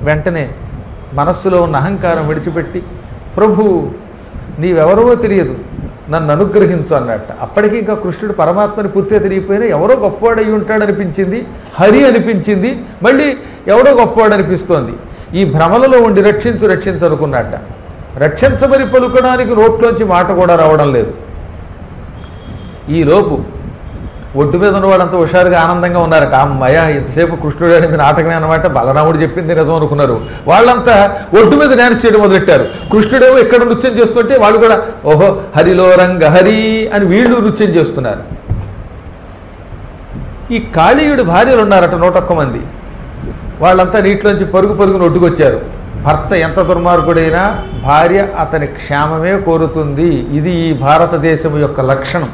వెంటనే మనస్సులో ఉన్న అహంకారం విడిచిపెట్టి ప్రభు నీవెవరో తెలియదు నన్ను అనుగ్రహించు అన్నట్ట అప్పటికి ఇంకా కృష్ణుడు పరమాత్మని పూర్తిగా తెలియపోయినా ఎవరో గొప్పవాడు అయి ఉంటాడు అనిపించింది హరి అనిపించింది మళ్ళీ ఎవడో గొప్పవాడు అనిపిస్తోంది ఈ భ్రమలలో ఉండి రక్షించు రక్షించు అనుకున్నట్ట రక్షించబడి పలుకడానికి నోట్లోంచి మాట కూడా రావడం లేదు ఈలోపు ఒడ్డు మీద ఉన్నవాడంతా హుషారుగా ఆనందంగా ఉన్నారట అమ్మయ్య ఇంతసేపు కృష్ణుడు అనేది నాటకమే అనమాట బలరాముడు చెప్పింది నిజం అనుకున్నారు వాళ్ళంతా ఒడ్డు మీద డ్యాన్స్ చేయడం మొదలెట్టారు కృష్ణుడేమో ఇక్కడ నృత్యం చేస్తుంటే వాళ్ళు కూడా ఓహో హరిలో రంగ హరి అని వీళ్ళు నృత్యం చేస్తున్నారు ఈ కాళీయుడి భార్యలు ఉన్నారట నూటొక్క మంది వాళ్ళంతా నీటిలోంచి పరుగు పరుగును ఒడ్డుకొచ్చారు భర్త ఎంత దుర్మార్గుడైనా భార్య అతని క్షేమమే కోరుతుంది ఇది ఈ భారతదేశం యొక్క లక్షణం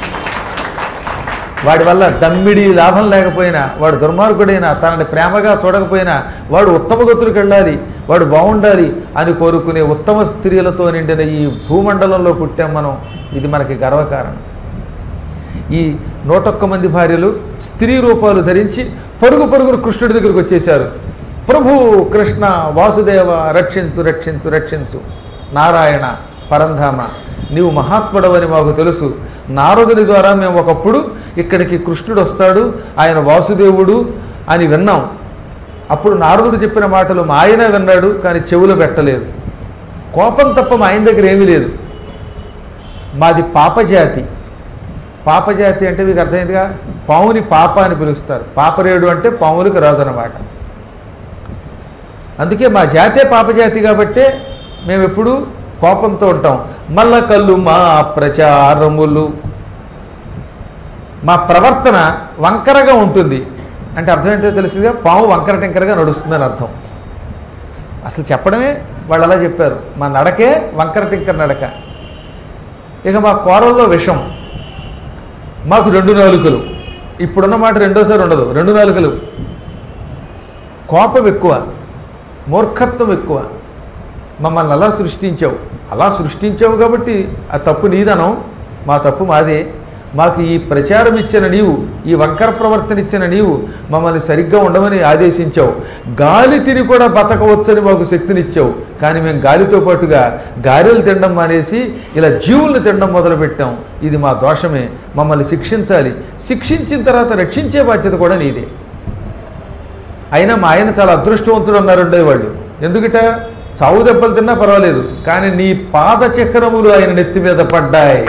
వాడి వల్ల దమ్మిడి లాభం లేకపోయినా వాడు దుర్మార్గుడైనా తనని ప్రేమగా చూడకపోయినా వాడు ఉత్తమ గతులకు వెళ్ళాలి వాడు బాగుండాలి అని కోరుకునే ఉత్తమ స్త్రీలతో నిండిన ఈ భూమండలంలో పుట్టాం మనం ఇది మనకి గర్వకారణం ఈ నూటొక్క మంది భార్యలు స్త్రీ రూపాలు ధరించి పరుగు పరుగురు కృష్ణుడి దగ్గరికి వచ్చేశారు ప్రభు కృష్ణ వాసుదేవ రక్షించు రక్షించు రక్షించు నారాయణ పరంధామ నీవు మహాత్ముడవని మాకు తెలుసు నారదుని ద్వారా మేము ఒకప్పుడు ఇక్కడికి కృష్ణుడు వస్తాడు ఆయన వాసుదేవుడు అని విన్నాం అప్పుడు నారదుడు చెప్పిన మాటలు మా ఆయన విన్నాడు కానీ చెవులు పెట్టలేదు కోపం తప్ప మా ఆయన దగ్గర ఏమీ లేదు మాది పాపజాతి పాపజాతి అంటే మీకు అర్థమైందిగా పావుని పాప అని పిలుస్తారు పాపరేడు అంటే పావులకు రాజు అనమాట అందుకే మా జాతే పాపజాతి కాబట్టే మేము ఎప్పుడు కోపంతో ఉంటాం మల్ల కళ్ళు మా ప్రచారములు మా ప్రవర్తన వంకరగా ఉంటుంది అంటే అర్థం ఏంటో తెలిసిందిగా పాము వంకర టింకరగా నడుస్తుందని అర్థం అసలు చెప్పడమే వాళ్ళు అలా చెప్పారు మా నడకే వంకర టింకర నడక ఇక మా కూరల్లో విషం మాకు రెండు నాలుకలు ఇప్పుడున్న మాట రెండోసారి ఉండదు రెండు నాలుకలు కోపం ఎక్కువ మూర్ఖత్వం ఎక్కువ మమ్మల్ని అలా సృష్టించావు అలా సృష్టించావు కాబట్టి ఆ తప్పు నీదనం మా తప్పు మాదే మాకు ఈ ప్రచారం ఇచ్చిన నీవు ఈ వంకర ప్రవర్తన ఇచ్చిన నీవు మమ్మల్ని సరిగ్గా ఉండమని ఆదేశించావు గాలి తిని కూడా బతకవచ్చని మాకు శక్తినిచ్చావు కానీ మేము గాలితో పాటుగా గారెలు తినడం మానేసి ఇలా జీవుల్ని తినడం మొదలుపెట్టాం ఇది మా దోషమే మమ్మల్ని శిక్షించాలి శిక్షించిన తర్వాత రక్షించే బాధ్యత కూడా నీదే అయినా మా ఆయన చాలా అదృష్టవంతుడు అన్నారండే వాళ్ళు ఎందుకట చావు దెబ్బలు తిన్నా పర్వాలేదు కానీ నీ పాద చక్రములు ఆయన నెత్తి మీద పడ్డాయి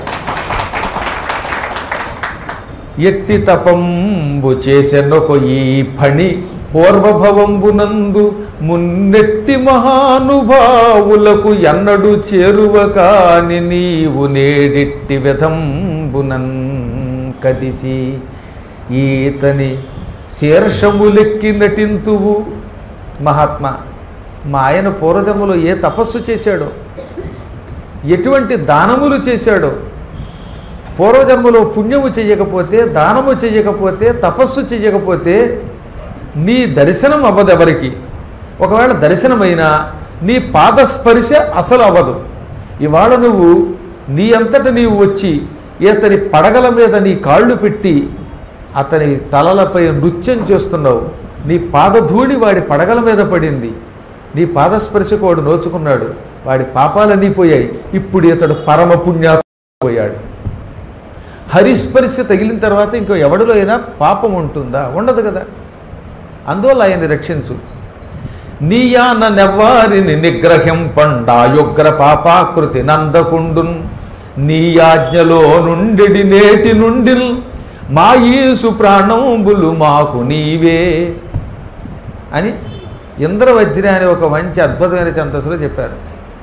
ఎట్టి తపంబు చేసెనొక ఈ పని పూర్వభవంబునందు మున్నెట్టి మహానుభావులకు ఎన్నడు చేరువ కాని నీవు నేడిట్టి విధంబునన్ కదిసి ఈతని శీర్షములెక్కి నటింతువు మహాత్మా మా ఆయన పూర్వజములో ఏ తపస్సు చేశాడో ఎటువంటి దానములు చేశాడో పూర్వజన్మలో పుణ్యము చెయ్యకపోతే దానము చెయ్యకపోతే తపస్సు చెయ్యకపోతే నీ దర్శనం అవ్వదు ఎవరికి ఒకవేళ దర్శనమైనా నీ పాదస్పర్శ అసలు అవ్వదు ఇవాళ నువ్వు నీ అంతట నీవు వచ్చి ఇతని పడగల మీద నీ కాళ్ళు పెట్టి అతని తలలపై నృత్యం చేస్తున్నావు నీ పాదధూళి వాడి పడగల మీద పడింది నీ పాదస్పర్శకు వాడు నోచుకున్నాడు వాడి పాపాలన్నీ పోయాయి ఇప్పుడు ఇతడు పరమ పుణ్యాపోయాడు హరిస్పర్శ తగిలిన తర్వాత ఇంకో ఎవడిలో అయినా పాపం ఉంటుందా ఉండదు కదా అందువల్ల ఆయన్ని రక్షించు నీయాన నెవ్వారిని నిగ్రహం పండాయుగ్ర పాపాకృతి నందకుండున్ నీ ఆజ్ఞలో నుండి నేటి నుండి మా ఈసు ప్రాణంబులు మాకు నీవే అని ఇంద్రవజ్ర అనే ఒక మంచి అద్భుతమైన ఛందస్సులో చెప్పారు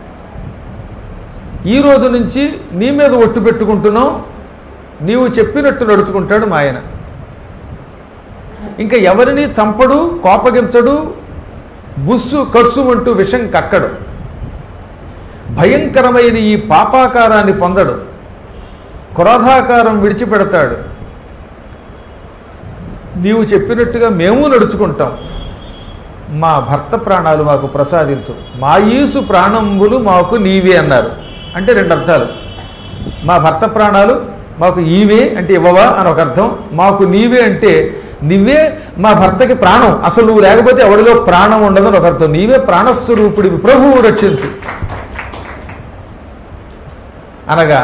ఈ రోజు నుంచి నీ మీద ఒట్టు పెట్టుకుంటున్నాం నీవు చెప్పినట్టు నడుచుకుంటాడు మా ఆయన ఇంకా ఎవరిని చంపడు కోపగించడు బుస్సు కస్సు అంటూ విషం కక్కడు భయంకరమైన ఈ పాపాకారాన్ని పొందడు క్రోధాకారం విడిచిపెడతాడు నీవు చెప్పినట్టుగా మేము నడుచుకుంటాం మా భర్త ప్రాణాలు మాకు ప్రసాదించు మా ఈసు ప్రాణంబులు మాకు నీవే అన్నారు అంటే రెండు అర్థాలు మా భర్త ప్రాణాలు మాకు ఈవే అంటే ఇవ్వవా అని ఒక అర్థం మాకు నీవే అంటే నువ్వే మా భర్తకి ప్రాణం అసలు నువ్వు లేకపోతే ఎవడిలో ప్రాణం ఉండదని ఒక అర్థం నీవే ప్రాణస్వరూపుడివి ప్రభువు రక్షించు అనగా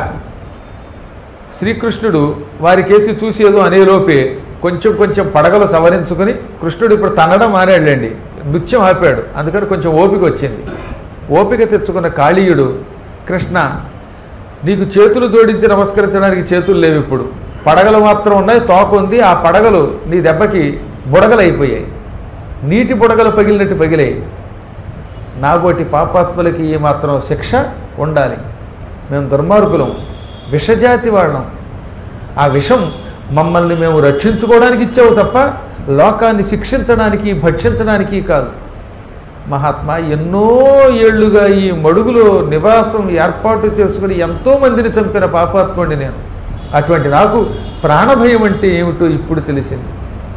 శ్రీకృష్ణుడు వారి కేసి చూసి ఏదో అనేలోపే కొంచెం కొంచెం పడగలు సవరించుకొని కృష్ణుడు ఇప్పుడు తనడం మానేళ్ళండి నృత్యం ఆపాడు అందుకని కొంచెం ఓపిక వచ్చింది ఓపిక తెచ్చుకున్న కాళీయుడు కృష్ణ నీకు చేతులు జోడించి నమస్కరించడానికి చేతులు లేవు ఇప్పుడు పడగలు మాత్రం ఉన్నాయి తోక ఉంది ఆ పడగలు నీ దెబ్బకి బుడగలు అయిపోయాయి నీటి బుడగలు పగిలినట్టు పగిలాయి నాగోటి పాపాత్ములకి ఈ మాత్రం శిక్ష ఉండాలి మేము దుర్మార్గులం విషజాతి వాళ్ళం ఆ విషం మమ్మల్ని మేము రక్షించుకోవడానికి ఇచ్చావు తప్ప లోకాన్ని శిక్షించడానికి భక్షించడానికి కాదు మహాత్మా ఎన్నో ఏళ్లుగా ఈ మడుగులో నివాసం ఏర్పాటు చేసుకుని ఎంతో మందిని చంపిన పాపాత్ముడిని నేను అటువంటి నాకు ప్రాణభయం అంటే ఏమిటో ఇప్పుడు తెలిసింది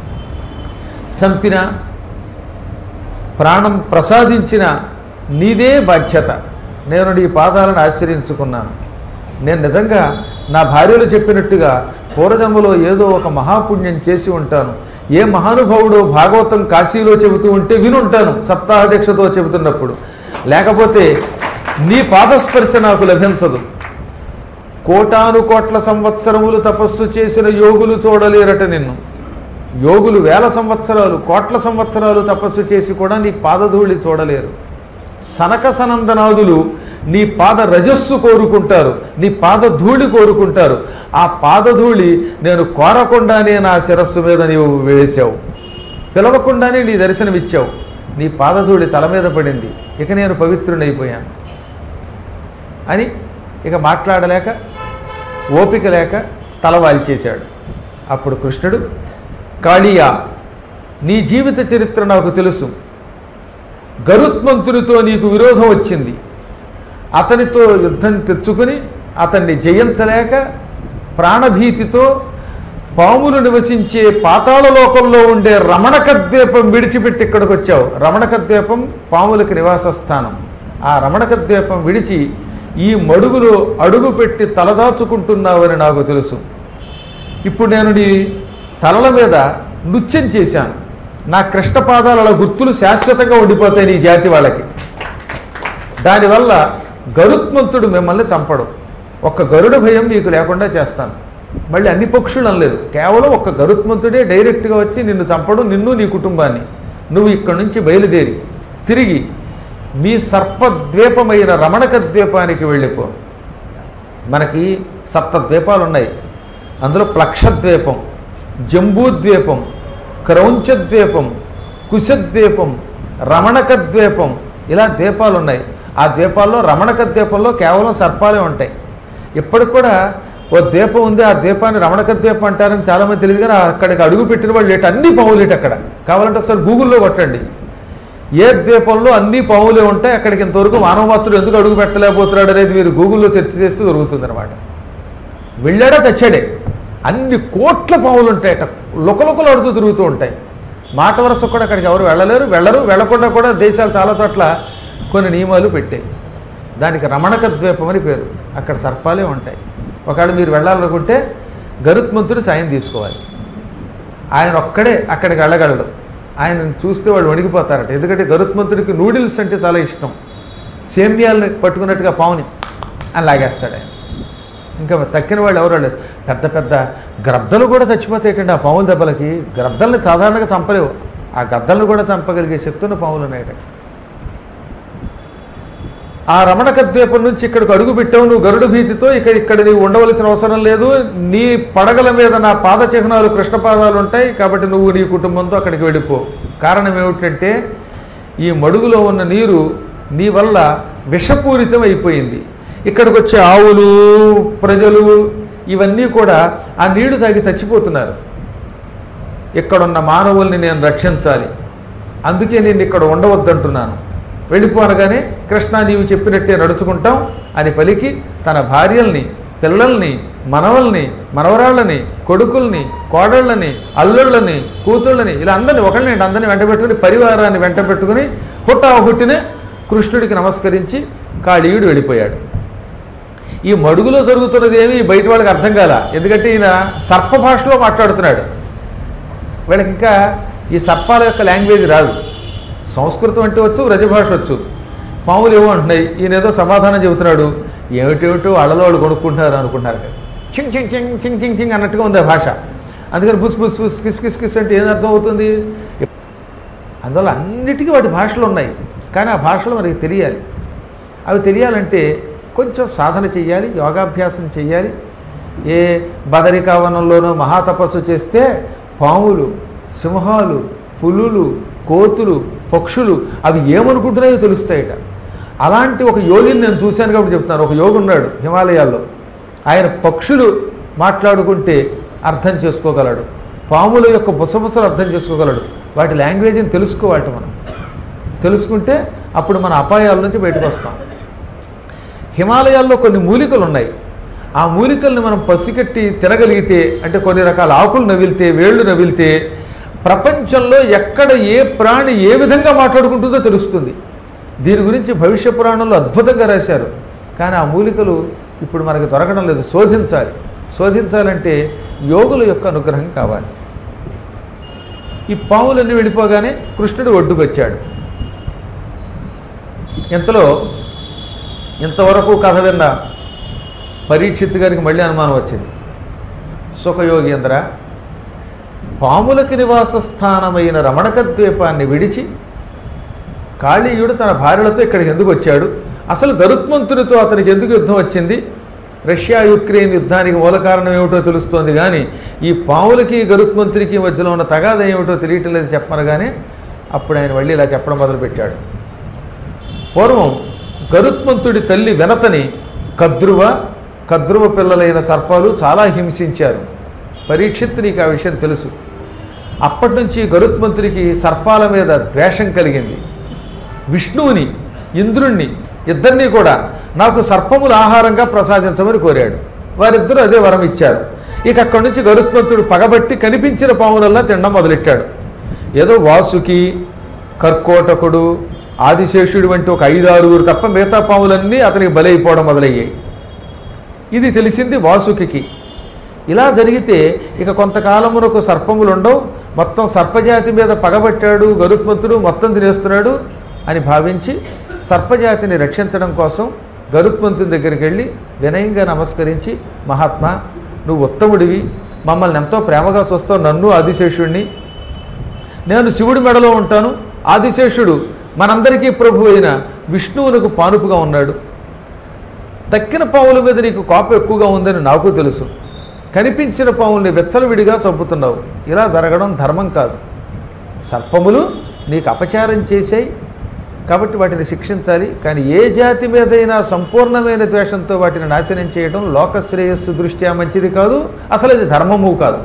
చంపిన ప్రాణం ప్రసాదించిన నీదే బాధ్యత నేను నీ పాదాలను ఆశ్రయించుకున్నాను నేను నిజంగా నా భార్యలు చెప్పినట్టుగా పూర్వజన్మలో ఏదో ఒక మహాపుణ్యం చేసి ఉంటాను ఏ మహానుభావుడు భాగవతం కాశీలో చెబుతూ ఉంటే వినుంటాను సప్తాహదీక్షతో చెబుతున్నప్పుడు లేకపోతే నీ పాదస్పర్శ నాకు లభించదు కోటాను కోట్ల సంవత్సరములు తపస్సు చేసిన యోగులు చూడలేరట నిన్ను యోగులు వేల సంవత్సరాలు కోట్ల సంవత్సరాలు తపస్సు చేసి కూడా నీ పాదధూళి చూడలేరు సనక సనందనాదులు నీ పాద రజస్సు కోరుకుంటారు నీ పాద ధూళి కోరుకుంటారు ఆ పాదధూళి నేను కోరకుండానే నా శిరస్సు మీద నీవు వేశావు పిలవకుండానే నీ దర్శనమిచ్చావు నీ పాదధూళి తల మీద పడింది ఇక నేను పవిత్రుడైపోయాను అని ఇక మాట్లాడలేక ఓపిక లేక తలవాల్చేశాడు అప్పుడు కృష్ణుడు కాళీయా నీ జీవిత చరిత్ర నాకు తెలుసు గరుత్మంతునితో నీకు విరోధం వచ్చింది అతనితో యుద్ధం తెచ్చుకుని అతన్ని జయించలేక ప్రాణభీతితో పాములు నివసించే పాతాళ లోకంలో ఉండే రమణక ద్వీపం విడిచిపెట్టి ఇక్కడికి వచ్చావు రమణక ద్వీపం పాములకి నివాస స్థానం ఆ రమణక ద్వీపం విడిచి ఈ మడుగులో అడుగు పెట్టి తలదాచుకుంటున్నావని నాకు తెలుసు ఇప్పుడు నేను నీ తలల మీద నృత్యం చేశాను నా కృష్ణపాదాల గుర్తులు శాశ్వతంగా ఉండిపోతాయి నీ జాతి వాళ్ళకి దానివల్ల గరుత్మంతుడు మిమ్మల్ని చంపడు ఒక్క గరుడ భయం మీకు లేకుండా చేస్తాను మళ్ళీ అన్ని పక్షులు అనలేదు కేవలం ఒక్క గరుత్మంతుడే డైరెక్ట్గా వచ్చి నిన్ను చంపడం నిన్ను నీ కుటుంబాన్ని నువ్వు ఇక్కడి నుంచి బయలుదేరి తిరిగి మీ సర్పద్వీపమైన రమణక ద్వీపానికి వెళ్ళిపో మనకి సప్త ద్వీపాలు ఉన్నాయి అందులో ప్లక్షద్వీపం జంబూద్వీపం క్రౌంచద్వీపం కుశద్వీపం రమణక ద్వీపం ఇలా ద్వీపాలు ఉన్నాయి ఆ ద్వీపాల్లో రమణక ద్వీపంలో కేవలం సర్పాలే ఉంటాయి ఇప్పటికి కూడా ఓ ద్వీపం ఉంది ఆ ద్వీపాన్ని రమణక ద్వీపం అంటారని చాలామంది తెలియదు కానీ అక్కడికి అడుగు పెట్టిన వాళ్ళు లేట అన్ని పావులేట అక్కడ కావాలంటే ఒకసారి గూగుల్లో కొట్టండి ఏ ద్వీపంలో అన్ని పావులే ఉంటాయి అక్కడికి ఇంతవరకు మానవమాత్రుడు ఎందుకు అడుగు పెట్టలేకపోతున్నాడు అనేది మీరు గూగుల్లో సెర్చ్ చేస్తే దొరుకుతుంది అనమాట వెళ్ళాడా తెచ్చాడే అన్ని కోట్ల పావులు ఉంటాయట లుకలుకలు అడుగుతూ తిరుగుతూ ఉంటాయి మాట వరుస కూడా అక్కడికి ఎవరు వెళ్ళలేరు వెళ్ళరు వెళ్ళకుండా కూడా దేశాలు చాలా చోట్ల కొన్ని నియమాలు పెట్టాయి దానికి రమణక ద్వీపం అని పేరు అక్కడ సర్పాలే ఉంటాయి ఒకవేళ మీరు వెళ్ళాలనుకుంటే గరుత్మంతుడు సాయం తీసుకోవాలి ఆయన ఒక్కడే అక్కడికి వెళ్ళగలడు ఆయన చూస్తే వాళ్ళు వణికిపోతారట ఎందుకంటే గరుత్మంతుడికి నూడిల్స్ అంటే చాలా ఇష్టం సేమ్యాలను పట్టుకున్నట్టుగా పావుని అని లాగేస్తాడు ఆయన ఇంకా తక్కిన వాళ్ళు ఎవరు లేరు పెద్ద పెద్ద గ్రద్దలు కూడా చచ్చిపోతాయటండి ఆ పావుల దెబ్బలకి గ్రద్దల్ని సాధారణంగా చంపలేవు ఆ గద్దలను కూడా చంపగలిగే శక్తున్న పావులు ఉన్నాయట ఆ రమణక ద్వీపం నుంచి ఇక్కడికి అడుగు పెట్టావు నువ్వు గరుడు భీతితో ఇక ఇక్కడ నీవు ఉండవలసిన అవసరం లేదు నీ పడగల మీద నా పాద చిహ్నాలు కృష్ణ పాదాలు ఉంటాయి కాబట్టి నువ్వు నీ కుటుంబంతో అక్కడికి వెళ్ళిపో కారణం ఏమిటంటే ఈ మడుగులో ఉన్న నీరు నీ వల్ల విషపూరితం అయిపోయింది ఇక్కడికి వచ్చే ఆవులు ప్రజలు ఇవన్నీ కూడా ఆ నీళ్లు తాగి చచ్చిపోతున్నారు ఇక్కడున్న మానవుల్ని నేను రక్షించాలి అందుకే నేను ఇక్కడ ఉండవద్దంటున్నాను వెళ్ళిపోనగానే కృష్ణ నీవు చెప్పినట్టే నడుచుకుంటాం అని పలికి తన భార్యల్ని పిల్లల్ని మనవల్ని మనవరాళ్ళని కొడుకుల్ని కోడళ్ళని అల్లుళ్ళని కూతుళ్ళని ఇలా అందరిని ఒకళ్ళని అందరిని వెంట పెట్టుకుని పరివారాన్ని వెంట పెట్టుకుని హుట్టా హుట్టినే కృష్ణుడికి నమస్కరించి కాళీయుడు వెళ్ళిపోయాడు ఈ మడుగులో జరుగుతున్నది ఏమి బయట వాళ్ళకి అర్థం కాల ఎందుకంటే ఈయన సర్ప భాషలో మాట్లాడుతున్నాడు వీళ్ళకి ఇంకా ఈ సర్పాల యొక్క లాంగ్వేజ్ రాదు సంస్కృతం అంటే వచ్చు రజభాష వచ్చు పాములు ఏవో అంటున్నాయి ఈయన ఏదో సమాధానం చెబుతున్నాడు ఏమిటేమిటో వాళ్ళలో వాళ్ళు కొనుక్కుంటున్నారు అనుకుంటున్నారు కదా చింగ్ చింగ్ చింగ్ చింగ్ చింగ్ చింగ్ అన్నట్టుగా ఉంది ఆ భాష అందుకని బుస్ బుస్ బుస్ కిస్ కిస్ కిస్ అంటే ఏం అర్థం అవుతుంది అందువల్ల అన్నిటికీ వాటి భాషలు ఉన్నాయి కానీ ఆ భాషలు మనకి తెలియాలి అవి తెలియాలంటే కొంచెం సాధన చెయ్యాలి యోగాభ్యాసం చెయ్యాలి ఏ బదరికావనంలోనో మహాతపస్సు చేస్తే పాములు సింహాలు పులులు కోతులు పక్షులు అవి ఏమనుకుంటున్నాయో తెలుస్తాయట అలాంటి ఒక యోగిని నేను చూశాను కాబట్టి చెప్తున్నాను ఒక యోగి ఉన్నాడు హిమాలయాల్లో ఆయన పక్షులు మాట్లాడుకుంటే అర్థం చేసుకోగలడు పాముల యొక్క బుసబుసలు అర్థం చేసుకోగలడు వాటి లాంగ్వేజ్ని తెలుసుకోవాలి మనం తెలుసుకుంటే అప్పుడు మన అపాయాల నుంచి బయటకు వస్తాం హిమాలయాల్లో కొన్ని మూలికలు ఉన్నాయి ఆ మూలికల్ని మనం పసిగట్టి తినగలిగితే అంటే కొన్ని రకాల ఆకులు నవిలితే వేళ్ళు నవిలితే ప్రపంచంలో ఎక్కడ ఏ ప్రాణి ఏ విధంగా మాట్లాడుకుంటుందో తెలుస్తుంది దీని గురించి భవిష్య పురాణంలో అద్భుతంగా రాశారు కానీ ఆ మూలికలు ఇప్పుడు మనకి దొరకడం లేదు శోధించాలి శోధించాలంటే యోగుల యొక్క అనుగ్రహం కావాలి ఈ పాములన్నీ వెళ్ళిపోగానే కృష్ణుడు ఒడ్డుకొచ్చాడు ఇంతలో ఇంతవరకు కథ విన్న పరీక్షిత్ గారికి మళ్ళీ అనుమానం వచ్చింది సుఖయోగేంద్ర పాములకి నివాస స్థానమైన రమణక ద్వీపాన్ని విడిచి కాళీయుడు తన భార్యలతో ఇక్కడికి ఎందుకు వచ్చాడు అసలు గరుత్మంతునితో అతనికి ఎందుకు యుద్ధం వచ్చింది రష్యా యుక్రెయిన్ యుద్ధానికి మూల కారణం ఏమిటో తెలుస్తోంది కానీ ఈ పాములకి గరుత్మంతునికి మధ్యలో ఉన్న తగాద ఏమిటో తెలియటం లేదు చెప్పనగానే అప్పుడు ఆయన మళ్ళీ ఇలా చెప్పడం మొదలుపెట్టాడు పూర్వం గరుత్మంతుడి తల్లి వెనతని కద్రువ కద్రువ పిల్లలైన సర్పాలు చాలా హింసించారు పరీక్షిత్ నీకు ఆ విషయం తెలుసు అప్పటి నుంచి గరుత్మంతుడికి సర్పాల మీద ద్వేషం కలిగింది విష్ణువుని ఇంద్రుణ్ణి ఇద్దరినీ కూడా నాకు సర్పముల ఆహారంగా ప్రసాదించమని కోరాడు వారిద్దరూ అదే వరం ఇచ్చారు ఇక అక్కడి నుంచి గరుత్మంతుడు పగబట్టి కనిపించిన పాములల్లా తినడం మొదలెట్టాడు ఏదో వాసుకి కర్కోటకుడు ఆదిశేషుడు వంటి ఒక ఐదు ఆరుగురు తప్ప మిగతా పాములన్నీ అతనికి బలైపోవడం మొదలయ్యాయి ఇది తెలిసింది వాసుకి ఇలా జరిగితే ఇక కొంతకాలమునకు సర్పములు ఉండవు మొత్తం సర్పజాతి మీద పగబట్టాడు గరుత్మంతుడు మొత్తం తినేస్తున్నాడు అని భావించి సర్పజాతిని రక్షించడం కోసం గరుత్మంతుని దగ్గరికి వెళ్ళి వినయంగా నమస్కరించి మహాత్మా నువ్వు ఉత్తముడివి మమ్మల్ని ఎంతో ప్రేమగా చూస్తావు నన్ను ఆదిశేషుడిని నేను శివుడి మెడలో ఉంటాను ఆదిశేషుడు మనందరికీ ప్రభు అయిన విష్ణువునకు పానుపుగా ఉన్నాడు తక్కిన పావుల మీద నీకు కోపం ఎక్కువగా ఉందని నాకు తెలుసు కనిపించిన పావుల్ని వెచ్చలవిడిగా చంపుతున్నావు ఇలా జరగడం ధర్మం కాదు సర్పములు నీకు అపచారం చేశాయి కాబట్టి వాటిని శిక్షించాలి కానీ ఏ జాతి మీదైనా సంపూర్ణమైన ద్వేషంతో వాటిని నాశనం చేయడం లోక శ్రేయస్సు దృష్ట్యా మంచిది కాదు అసలు అది ధర్మము కాదు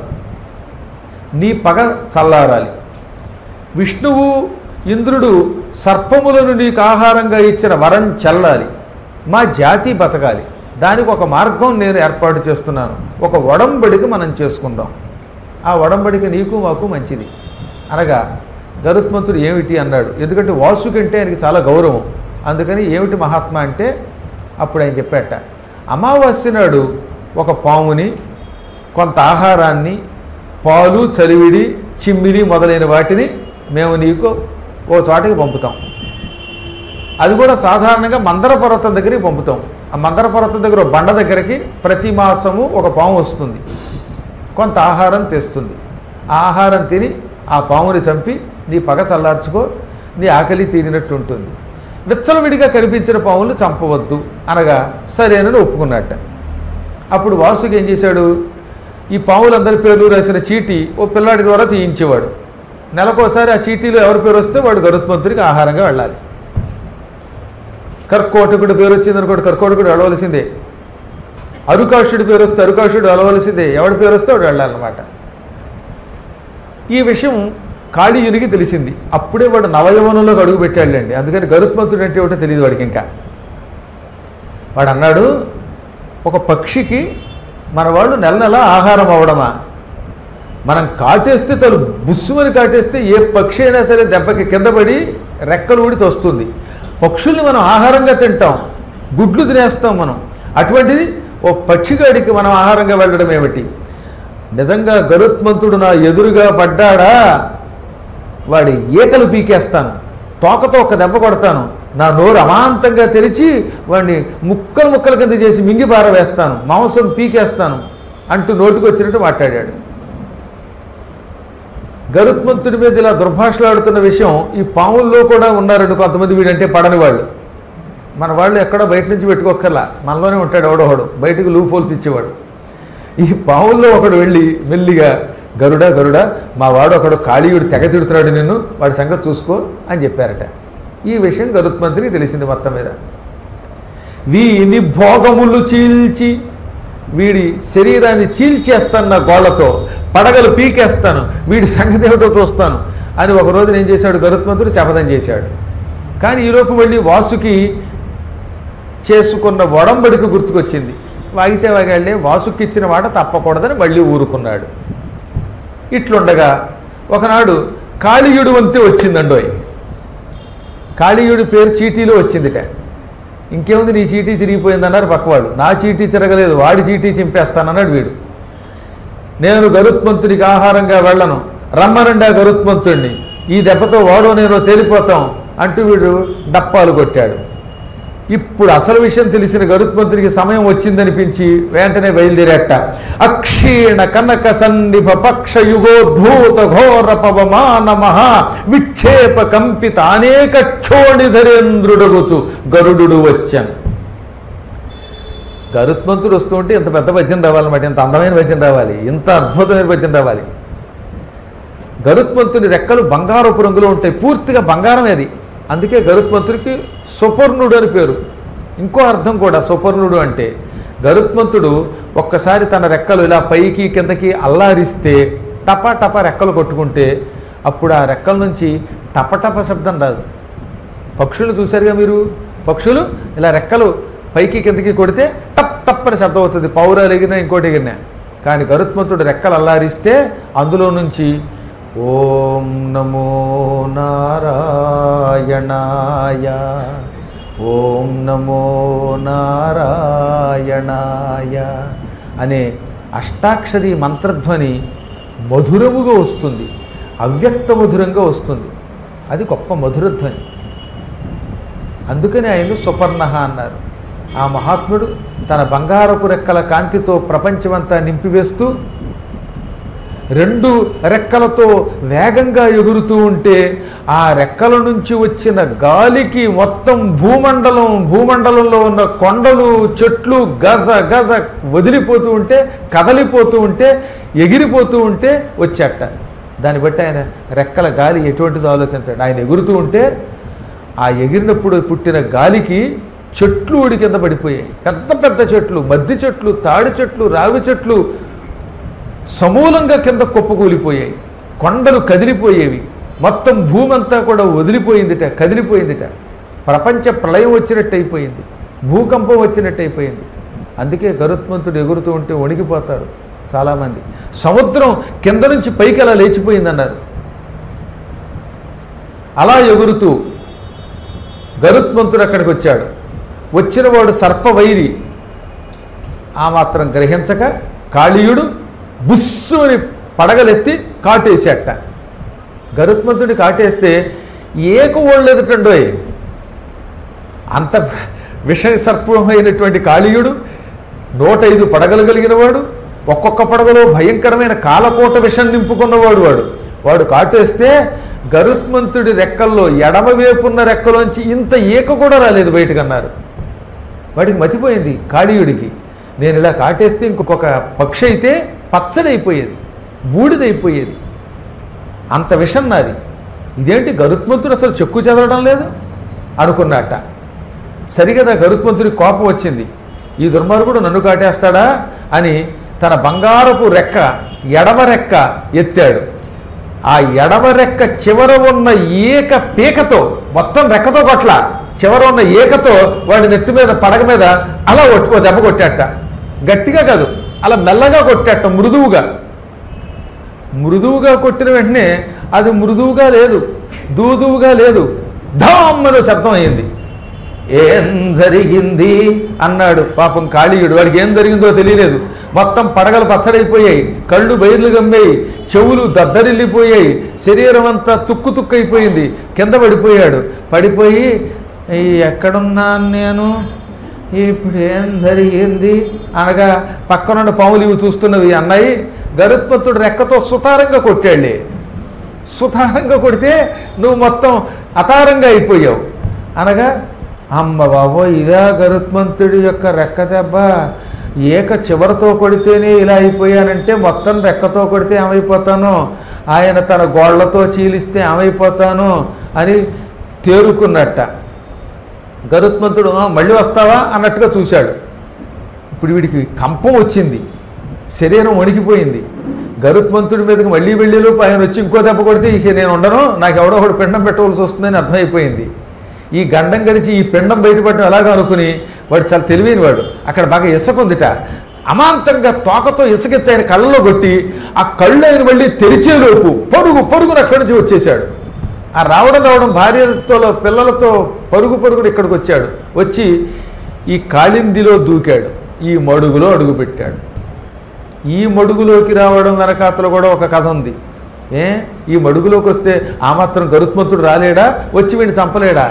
నీ పగ చల్లారాలి విష్ణువు ఇంద్రుడు సర్పములను నీకు ఆహారంగా ఇచ్చిన వరం చల్లాలి మా జాతి బతకాలి దానికి ఒక మార్గం నేను ఏర్పాటు చేస్తున్నాను ఒక ఒడంబడికి మనం చేసుకుందాం ఆ ఒడంబడికి నీకు మాకు మంచిది అనగా గరుత్మంతుడు ఏమిటి అన్నాడు ఎందుకంటే వాసు కంటే ఆయనకి చాలా గౌరవం అందుకని ఏమిటి మహాత్మా అంటే అప్పుడు ఆయన చెప్పాట అమావాస్య నాడు ఒక పాముని కొంత ఆహారాన్ని పాలు చలివిడి చిమ్మిలి మొదలైన వాటిని మేము నీకు ఓ చోటకి పంపుతాం అది కూడా సాధారణంగా మందర పర్వతం దగ్గరికి పంపుతాం ఆ మందర పర్వతం దగ్గర ఒక బండ దగ్గరికి ప్రతి మాసము ఒక పాము వస్తుంది కొంత ఆహారం తెస్తుంది ఆ ఆహారం తిని ఆ పాముని చంపి నీ పగ చల్లార్చుకో నీ ఆకలి తీరినట్టు ఉంటుంది విచ్చలవిడిగా కనిపించిన పాములను చంపవద్దు అనగా సరేనని ఒప్పుకున్నట్ట అప్పుడు వాసుకి ఏం చేశాడు ఈ పాములందరి పేర్లు రాసిన చీటీ ఓ పిల్లాడి ద్వారా తీయించేవాడు నెలకోసారి ఆ చీటీలో ఎవరి పేరు వస్తే వాడు గరుత్మంతుడికి ఆహారంగా వెళ్ళాలి కర్కోటకుడి పేరు వచ్చింది అనుకోండి కర్కోటకుడు వెళ్ళవలసిందే అరుకాషుడి పేరు వస్తే అరుకాషుడు వెళ్ళవలసిందే ఎవడి పేరు వస్తే వాడు వెళ్ళాలన్నమాట ఈ విషయం కాళీయునికి తెలిసింది అప్పుడే వాడు నవయవనంలోకి అడుగు పెట్టాడులేండి అందుకని గరుత్మంతుడు అంటే ఏమిటో తెలియదు వాడికి ఇంకా వాడు అన్నాడు ఒక పక్షికి మన వాళ్ళు నెల నెల ఆహారం అవ్వడమా మనం కాటేస్తే చాలు బుస్సుమని కాటేస్తే ఏ పక్షి అయినా సరే దెబ్బకి కింద పడి రెక్కలు ఊడి వస్తుంది పక్షుల్ని మనం ఆహారంగా తింటాం గుడ్లు తినేస్తాం మనం అటువంటిది ఓ పక్షిగాడికి మనం ఆహారంగా వెళ్ళడం ఏమిటి నిజంగా గరుత్మంతుడు నా ఎదురుగా పడ్డాడా వాడి ఈకలు పీకేస్తాను తోకతో ఒక దెబ్బ కొడతాను నా నోరు అమాంతంగా తెరిచి వాడిని ముక్కలు ముక్కల కింద చేసి మింగి పారవేస్తాను మాంసం పీకేస్తాను అంటూ నోటికి వచ్చినట్టు మాట్లాడాడు గరుత్మంతుడి మీద ఇలా దుర్భాషలాడుతున్న విషయం ఈ పాముల్లో కూడా ఉన్నారండి కొంతమంది వీడంటే పడని వాళ్ళు మన వాళ్ళు ఎక్కడో బయట నుంచి పెట్టుకోక్కర్లా మనలోనే ఉంటాడు ఎవడోహడు బయటకు లూ ఫోల్స్ ఇచ్చేవాడు ఈ పావుల్లో ఒకడు వెళ్ళి మెల్లిగా గరుడ గరుడ మా వాడు ఒకడు కాళీయుడు తెగ తిడుతున్నాడు నిన్ను వాడి సంగతి చూసుకో అని చెప్పారట ఈ విషయం గరుత్మంతునికి తెలిసింది మొత్తం మీద వీని భోగములు చీల్చి వీడి శరీరాన్ని చీల్చేస్తాను నా గోళ్లతో పడగలు పీకేస్తాను వీడి సంగతి ఏమిటో చూస్తాను అని ఒక రోజున ఏం చేశాడు గరుత్మంతుడు శపథం చేశాడు కానీ ఈలోపు వెళ్ళి వాసుకి చేసుకున్న ఒడంబడికి గుర్తుకొచ్చింది వాగితే వాగాళ్ళే వాసుకి ఇచ్చిన మాట తప్పకూడదని మళ్ళీ ఊరుకున్నాడు ఇట్లుండగా ఒకనాడు కాళీయుడు వంతే వచ్చిందండోయ్ కాళీయుడి పేరు చీటీలో వచ్చిందిట ఇంకేముంది నీ చీటీ తిరిగిపోయిందన్నారు పక్కవాడు నా చీటీ తిరగలేదు వాడి చీటీ చింపేస్తానన్నాడు వీడు నేను గరుత్మంతుడికి ఆహారంగా వెళ్ళను రమ్మనండి ఆ గరుత్మంతుడిని ఈ దెబ్బతో వాడో నేను తేలిపోతాం అంటూ వీడు డప్పాలు కొట్టాడు ఇప్పుడు అసలు విషయం తెలిసిన గరుత్మంతుడికి సమయం వచ్చిందనిపించి వెంటనే బయలుదేరాట అక్షీణ కనక సన్నిభ పక్ష యుగోద్భూత ఘోర పవమాన మహా విక్షేప కంపిత అనేక క్షోణిధరేంద్రుడగుచు గరుడు వచ్చాను గరుత్మంతుడు వస్తుంటే ఇంత పెద్ద పద్యం రావాలన్నమాట ఇంత అందమైన పద్యం రావాలి ఇంత అద్భుతమైన పద్యం రావాలి గరుత్మంతుని రెక్కలు బంగారపు రంగులో ఉంటాయి పూర్తిగా బంగారం అది అందుకే గరుత్మంతుడికి సుపర్ణుడు అని పేరు ఇంకో అర్థం కూడా సుపర్ణుడు అంటే గరుత్మంతుడు ఒక్కసారి తన రెక్కలు ఇలా పైకి కిందకి అల్లారిస్తే టపా టపా రెక్కలు కొట్టుకుంటే అప్పుడు ఆ రెక్కల నుంచి టపటప శబ్దం రాదు పక్షులు చూశారుగా మీరు పక్షులు ఇలా రెక్కలు పైకి కిందకి కొడితే టప్ టప్ అని శబ్దం అవుతుంది పౌరాలు ఎగిరినా ఇంకోటి ఎగిరినా కానీ గరుత్మంతుడు రెక్కలు అల్లారిస్తే అందులో నుంచి ఓం నమో నారాయణాయ ఓం నమో నారాయణాయ అనే అష్టాక్షరి మంత్రధ్వని మధురముగా వస్తుంది అవ్యక్త మధురంగా వస్తుంది అది గొప్ప మధురధ్వని అందుకని ఆయన సుపర్ణ అన్నారు ఆ మహాత్ముడు తన బంగారపు రెక్కల కాంతితో ప్రపంచమంతా నింపివేస్తూ రెండు రెక్కలతో వేగంగా ఎగురుతూ ఉంటే ఆ రెక్కల నుంచి వచ్చిన గాలికి మొత్తం భూమండలం భూమండలంలో ఉన్న కొండలు చెట్లు గజ గజ వదిలిపోతూ ఉంటే కదలిపోతూ ఉంటే ఎగిరిపోతూ ఉంటే వచ్చాట దాన్ని బట్టి ఆయన రెక్కల గాలి ఎటువంటిదో ఆలోచించాడు ఆయన ఎగురుతూ ఉంటే ఆ ఎగిరినప్పుడు పుట్టిన గాలికి చెట్లు ఊడి కింద పడిపోయాయి పెద్ద పెద్ద చెట్లు మద్ది చెట్లు తాడి చెట్లు రావి చెట్లు సమూలంగా కింద కుప్పకూలిపోయాయి కొండలు కదిలిపోయేవి మొత్తం భూమి అంతా కూడా వదిలిపోయిందిట కదిలిపోయిందిట ప్రపంచ ప్రళయం వచ్చినట్టు అయిపోయింది భూకంపం వచ్చినట్టు అయిపోయింది అందుకే గరుత్మంతుడు ఎగురుతూ ఉంటే వణికిపోతారు చాలామంది సముద్రం కింద నుంచి పైకి అలా లేచిపోయిందన్నారు అలా ఎగురుతూ గరుత్మంతుడు అక్కడికి వచ్చాడు వచ్చినవాడు సర్పవైరి ఆ మాత్రం గ్రహించక కాళీయుడు బుస్సు అని పడగలెత్తి కాటేసేట గరుత్మంతుడి కాటేస్తే ఏక ఓళ్ళెదటండోయ్ అంత విష సర్పమైనటువంటి కాళీయుడు నూట ఐదు పడగలు కలిగిన వాడు ఒక్కొక్క పడగలో భయంకరమైన కాలకోట విషం నింపుకున్నవాడు వాడు వాడు కాటేస్తే గరుత్మంతుడి రెక్కల్లో ఎడమ వేపున్న రెక్కలోంచి ఇంత ఈక కూడా రాలేదు బయటకన్నారు వాడికి మతిపోయింది కాళీయుడికి నేను ఇలా కాటేస్తే ఇంకొక పక్షి అయితే పచ్చడైపోయేది బూడిదైపోయేది అంత విషం నాది ఇదేంటి గరుత్మంతుడు అసలు చెక్కు చెదరడం లేదు అనుకున్నట్ట సరిగదా గరుత్మంతుడికి కోపం వచ్చింది ఈ దుర్మార్గుడు నన్ను కాటేస్తాడా అని తన బంగారపు రెక్క ఎడమ రెక్క ఎత్తాడు ఆ ఎడమ రెక్క చివర ఉన్న ఏక పీకతో మొత్తం రెక్కతో కొట్ల చివర ఉన్న ఏకతో వాడి నెత్తి మీద పడగ మీద అలా కొట్టుకో దెబ్బ కొట్టాట గట్టిగా కాదు అలా మెల్లగా కొట్టాట మృదువుగా మృదువుగా కొట్టిన వెంటనే అది మృదువుగా లేదు దూదువుగా లేదు ఢామ్ అనే శబ్దం అయింది ఏం జరిగింది అన్నాడు పాపం కాళీయుడు వాడికి ఏం జరిగిందో తెలియలేదు మొత్తం పడగలు పచ్చడైపోయాయి కళ్ళు బయర్లు గమ్మాయి చెవులు దద్దరిల్లిపోయాయి శరీరం అంతా తుక్కు తుక్కు అయిపోయింది కింద పడిపోయాడు పడిపోయి "ఈ ఎక్కడున్నాను నేను ఇప్పుడు ఏం జరిగింది అనగా పక్కనున్న పాములు ఇవి చూస్తున్నవి అన్నాయి గరుత్మంతుడు రెక్కతో సుతారంగా కొట్టాడులే సుతారంగా కొడితే నువ్వు మొత్తం అతారంగా అయిపోయావు అనగా అమ్మ బాబో ఇదా గరుత్మంతుడి యొక్క రెక్క దెబ్బ ఏక చివరతో కొడితేనే ఇలా అయిపోయానంటే మొత్తం రెక్కతో కొడితే ఏమైపోతాను ఆయన తన గోళ్లతో చీలిస్తే ఏమైపోతాను అని తేరుకున్నట్ట గరుత్మంతుడు "ఆ, మళ్ళీ వస్తావా అన్నట్టుగా చూశాడు ఇప్పుడు వీడికి కంపం వచ్చింది శరీరం వణికిపోయింది గరుత్మంతుడి మీదకి మళ్ళీ వెళ్ళేలోపు ఆయన వచ్చి ఇంకో దెబ్బ కొడితే ఇక నేను ఉండను నాకు ఎవడో ఒకడు పిండం పెట్టవలసి వస్తుందని అర్థమైపోయింది ఈ గండం గడిచి ఈ పిండం బయటపడడం ఎలాగో అనుకుని వాడు చాలా తెలివైన వాడు అక్కడ బాగా ఇసుక ఉందిట అమాంతంగా తోకతో ఇసుకెత్తి ఆయన కళ్ళలో కొట్టి ఆ కళ్ళు ఆయన మళ్ళీ తెరిచేలోపు పరుగు పరుగున అక్కడి నుంచి వచ్చేసాడు ఆ రావడం రావడం భార్యతో పిల్లలతో పరుగు పరుగుడు ఇక్కడికి వచ్చాడు వచ్చి ఈ కాళిందిలో దూకాడు ఈ మడుగులో అడుగుపెట్టాడు ఈ మడుగులోకి రావడం వెనకాతలో కూడా ఒక కథ ఉంది ఏ ఈ మడుగులోకి వస్తే ఆ మాత్రం గరుత్మంతుడు రాలేడా వచ్చి వీడిని చంపలేడా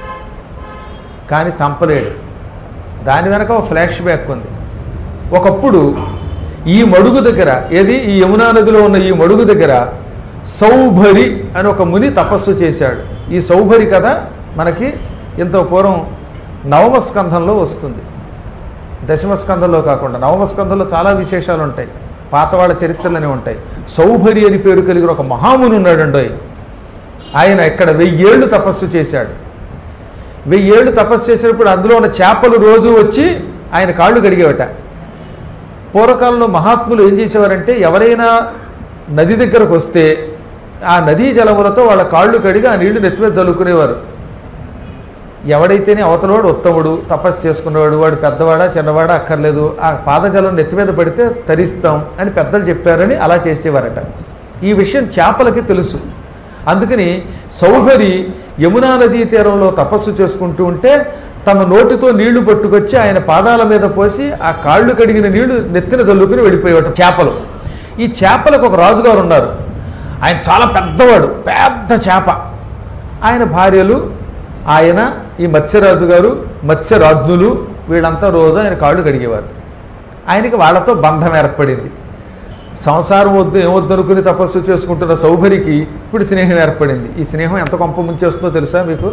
కానీ చంపలేడు దాని వెనక ఒక ఫ్లాష్ బ్యాక్ ఉంది ఒకప్పుడు ఈ మడుగు దగ్గర ఏది ఈ యమునా నదిలో ఉన్న ఈ మడుగు దగ్గర సౌభరి అని ఒక ముని తపస్సు చేశాడు ఈ సౌభరి కథ మనకి ఇంత పూర్వం నవమ స్కంధంలో వస్తుంది దశమ స్కంధంలో కాకుండా నవమ స్కంధంలో చాలా విశేషాలు ఉంటాయి పాతవాళ్ళ చరిత్రలనే ఉంటాయి సౌభరి అని పేరు కలిగిన ఒక మహాముని ఉన్నాడండోయ్ ఆయన ఇక్కడ వెయ్యేళ్ళు తపస్సు చేశాడు వెయ్యేళ్ళు తపస్సు చేసినప్పుడు అందులో ఉన్న చేపలు రోజు వచ్చి ఆయన కాళ్ళు కడిగేవట పూర్వకాలంలో మహాత్ములు ఏం చేసేవారంటే ఎవరైనా నది దగ్గరకు వస్తే ఆ నదీ జలములతో వాళ్ళ కాళ్ళు కడిగి ఆ నీళ్లు నెత్తిమీద చల్లుకునేవారు ఎవడైతేనే అవతలవాడు ఉత్తముడు తపస్సు చేసుకున్నవాడు వాడు పెద్దవాడా చిన్నవాడా అక్కర్లేదు ఆ పాదజలం నెత్తి మీద పడితే తరిస్తాం అని పెద్దలు చెప్పారని అలా చేసేవారట ఈ విషయం చేపలకి తెలుసు అందుకని సౌహరి యమునా నదీ తీరంలో తపస్సు చేసుకుంటూ ఉంటే తమ నోటితో నీళ్లు పట్టుకొచ్చి ఆయన పాదాల మీద పోసి ఆ కాళ్ళు కడిగిన నీళ్లు నెత్తిన చల్లుకుని వెళ్ళిపోయేవాట చేపలు ఈ చేపలకు ఒక రాజుగారు ఉన్నారు ఆయన చాలా పెద్దవాడు పెద్ద చేప ఆయన భార్యలు ఆయన ఈ మత్స్యరాజు గారు మత్స్యరాజ్ఞులు వీళ్ళంతా రోజు ఆయన కాళ్ళు కడిగేవారు ఆయనకి వాళ్ళతో బంధం ఏర్పడింది సంసారం వద్దు ఏమొద్దు అనుకుని తపస్సు చేసుకుంటున్న సౌభరికి ఇప్పుడు స్నేహం ఏర్పడింది ఈ స్నేహం ఎంత కొంప ముంచేస్తుందో తెలుసా మీకు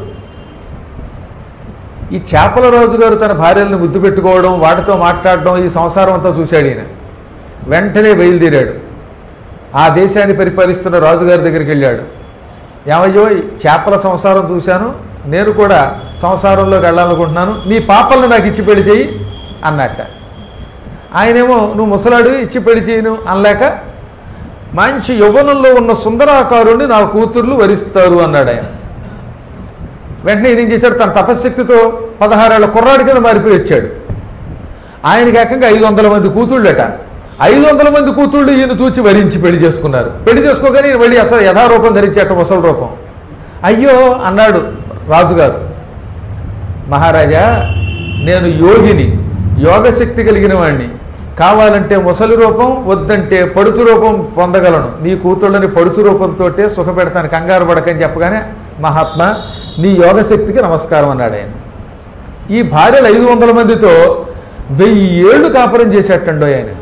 ఈ చేపల రాజు గారు తన భార్యలను ముద్దు పెట్టుకోవడం వాటితో మాట్లాడడం ఈ సంసారం అంతా చూశాడు ఈయన వెంటనే బయలుదేరాడు ఆ దేశాన్ని పరిపాలిస్తున్న రాజుగారి దగ్గరికి వెళ్ళాడు ఏమయ్యో ఈ చేపల సంసారం చూశాను నేను కూడా సంసారంలోకి వెళ్ళాలనుకుంటున్నాను నీ పాపలను నాకు ఇచ్చి పెళ్లి చేయి అన్నట్ట ఆయనేమో నువ్వు ముసలాడు ఇచ్చి పెళ్లి చేయను అనలేక మంచి యవ్వనంలో ఉన్న సుందరాకారుణ్ణి నా కూతుర్లు వరిస్తారు అన్నాడు ఆయన వెంటనే ఈయన ఏం చేశాడు తన తపశ్శక్తితో పదహారేళ్ల కుర్రాడి కింద మారిపోయి వచ్చాడు ఆయనకి ఏకంగా ఐదు వందల మంది కూతుళ్ళట ఐదు వందల మంది కూతుళ్ళు ఈయన చూచి వరించి పెళ్లి చేసుకున్నారు పెళ్లి చేసుకోగానే ఈయన మళ్ళీ అసలు యథారూపం ధరించేట ముసలి రూపం అయ్యో అన్నాడు రాజుగారు మహారాజా నేను యోగిని యోగశక్తి కలిగిన వాడిని కావాలంటే ముసలి రూపం వద్దంటే పడుచు రూపం పొందగలను నీ కూతుళ్ళని పడుచు రూపంతో సుఖపెడతాను కంగారు పడకని చెప్పగానే మహాత్మా నీ యోగశక్తికి నమస్కారం అన్నాడు ఆయన ఈ భార్యలు ఐదు వందల మందితో వెయ్యి ఏళ్ళు కాపురం చేసేటండో ఆయన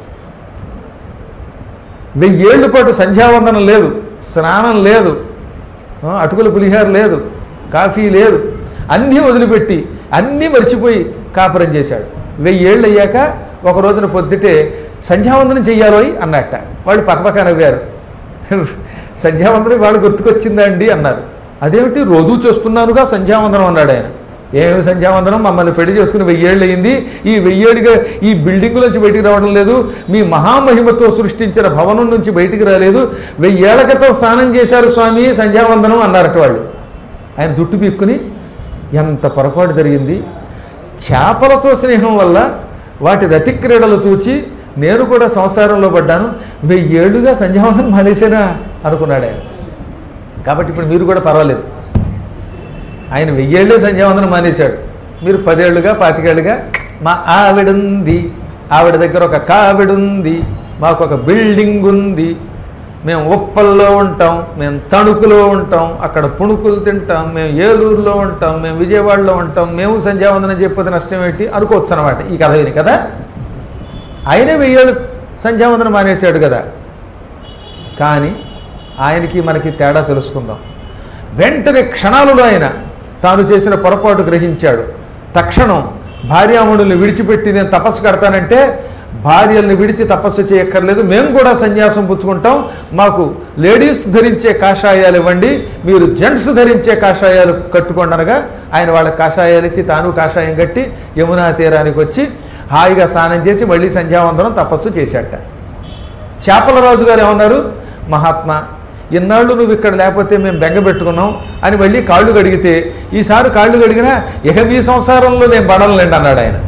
వెయ్యేళ్ల పాటు సంధ్యావందనం లేదు స్నానం లేదు ఆ, అటుకుల పులిహార లేదు కాఫీ లేదు అన్నీ వదిలిపెట్టి అన్నీ మర్చిపోయి కాపురం చేశాడు వెయ్యేళ్ళు అయ్యాక ఒక రోజున పొద్దుటే సంధ్యావందనం చెయ్యాలోయ్ అన్నట్ట వాళ్ళు పక్కపక్క నవ్వారు సంధ్యావందనం వాళ్ళు గుర్తుకొచ్చిందా అండి అన్నారు అదేమిటి రోజు చేస్తున్నానుగా సంధ్యావందనం అన్నాడు ఆయన ఏమి సంధ్యావందనం మమ్మల్ని పెళ్లి చేసుకుని వెయ్యేళ్ళు అయింది ఈ వెయ్యేళ్ళుగా ఈ బిల్డింగ్ నుంచి బయటికి రావడం లేదు మీ మహామహిమతో సృష్టించిన భవనం నుంచి బయటికి రాలేదు వెయ్యేళ్ల క్రితం స్నానం చేశారు స్వామి సంధ్యావందనం అన్నారట వాళ్ళు ఆయన జుట్టు పీక్కుని ఎంత పొరపాటు జరిగింది చేపలతో స్నేహం వల్ల వాటి రతి క్రీడలు చూచి నేను కూడా సంసారంలో పడ్డాను వెయ్యేళ్ళుగా సంధ్యావందనం మానేసేనా అనుకున్నాడు ఆయన కాబట్టి ఇప్పుడు మీరు కూడా పర్వాలేదు ఆయన వెయ్యేళ్ళే సంధ్యావందనం మానేశాడు మీరు పదేళ్లుగా పాతికేళ్లుగా మా ఆవిడుంది ఆవిడ దగ్గర ఒక కావిడుంది మాకు ఒక బిల్డింగ్ ఉంది మేము ఉప్పల్లో ఉంటాం మేము తణుకులో ఉంటాం అక్కడ పుణుకులు తింటాం మేము ఏలూరులో ఉంటాం మేము విజయవాడలో ఉంటాం మేము సంధ్యావందనం చెప్పేది నష్టం ఏంటి అనుకోవచ్చు అనమాట ఈ కథ విని కదా ఆయనే వెయ్యేళ్ళు సంధ్యావందనం మానేశాడు కదా కానీ ఆయనకి మనకి తేడా తెలుసుకుందాం వెంటనే క్షణాలలో ఆయన తాను చేసిన పొరపాటు గ్రహించాడు తక్షణం భార్యామణుల్ని విడిచిపెట్టి నేను తపస్సు కడతానంటే భార్యల్ని విడిచి తపస్సు చేయక్కర్లేదు మేము కూడా సన్యాసం పుచ్చుకుంటాం మాకు లేడీస్ ధరించే కాషాయాలు ఇవ్వండి మీరు జెంట్స్ ధరించే కాషాయాలు కట్టుకోండి అనగా ఆయన వాళ్ళ కాషాయాలు ఇచ్చి తాను కాషాయం కట్టి యమునా తీరానికి వచ్చి హాయిగా స్నానం చేసి మళ్ళీ సంధ్యావందనం తపస్సు చేశాట చేపల రాజు గారు ఏమన్నారు మహాత్మా ఇన్నాళ్ళు నువ్వు ఇక్కడ లేకపోతే మేము బెంగ పెట్టుకున్నాం అని మళ్ళీ కాళ్ళు కడిగితే ఈసారి కాళ్ళు కడిగినా ఇక మీ సంసారంలో నేను పడలేండి అన్నాడు ఆయన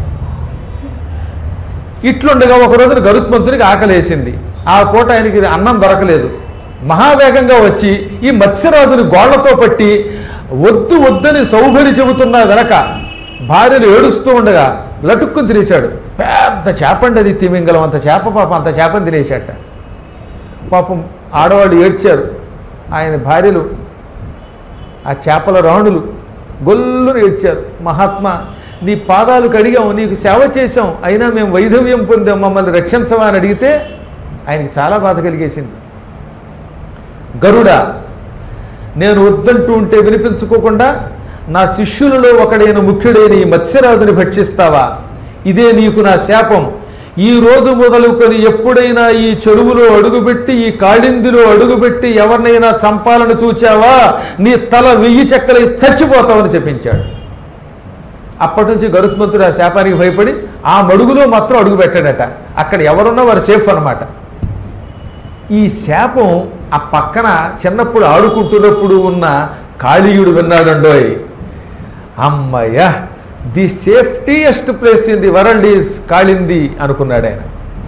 ఇట్లుండగా ఒక రోజున గరుత్మంతునికి ఆకలేసింది ఆ పూట ఆయనకి అన్నం దొరకలేదు మహావేగంగా వచ్చి ఈ మత్స్యరాజుని గోళ్లతో పట్టి వద్దు వద్దని సౌభరి చెబుతున్నా వెనక భార్యను ఏడుస్తూ ఉండగా లటుక్కుని తినేశాడు పెద్ద చేపండి అది తిమింగలం అంత చేప పాపం అంత చేపని తినేశాట పాపం ఆడవాళ్ళు ఏడ్చారు ఆయన భార్యలు ఆ చేపల రాణులు గొల్లును ఏడ్చారు మహాత్మా నీ పాదాలు కడిగాం నీకు సేవ చేశాం అయినా మేము వైధవ్యం పొందాం మమ్మల్ని రక్షించవా అని అడిగితే ఆయనకి చాలా బాధ కలిగేసింది గరుడ నేను వద్దంటూ ఉంటే వినిపించుకోకుండా నా శిష్యులలో ఒకడైన ముఖ్యుడైన ఈ మత్స్యరాజుని భక్షిస్తావా ఇదే నీకు నా శాపం ఈ రోజు మొదలుకొని ఎప్పుడైనా ఈ చెరువులో అడుగుపెట్టి ఈ కాళిందిలో అడుగుపెట్టి ఎవరినైనా చంపాలని చూచావా నీ తల వెయ్యి చెక్కలై చచ్చిపోతావని చెప్పించాడు అప్పటి నుంచి గరుత్మంతుడు ఆ శాపానికి భయపడి ఆ మడుగులో మాత్రం అడుగు పెట్టాడట అక్కడ ఎవరున్నా వారు సేఫ్ అన్నమాట ఈ శాపం ఆ పక్కన చిన్నప్పుడు ఆడుకుంటున్నప్పుడు ఉన్న కాళీయుడు విన్నాడండోయ్ అమ్మయ్య the safetiest place in the world is Kalindi అనుకున్నాడు ఆయన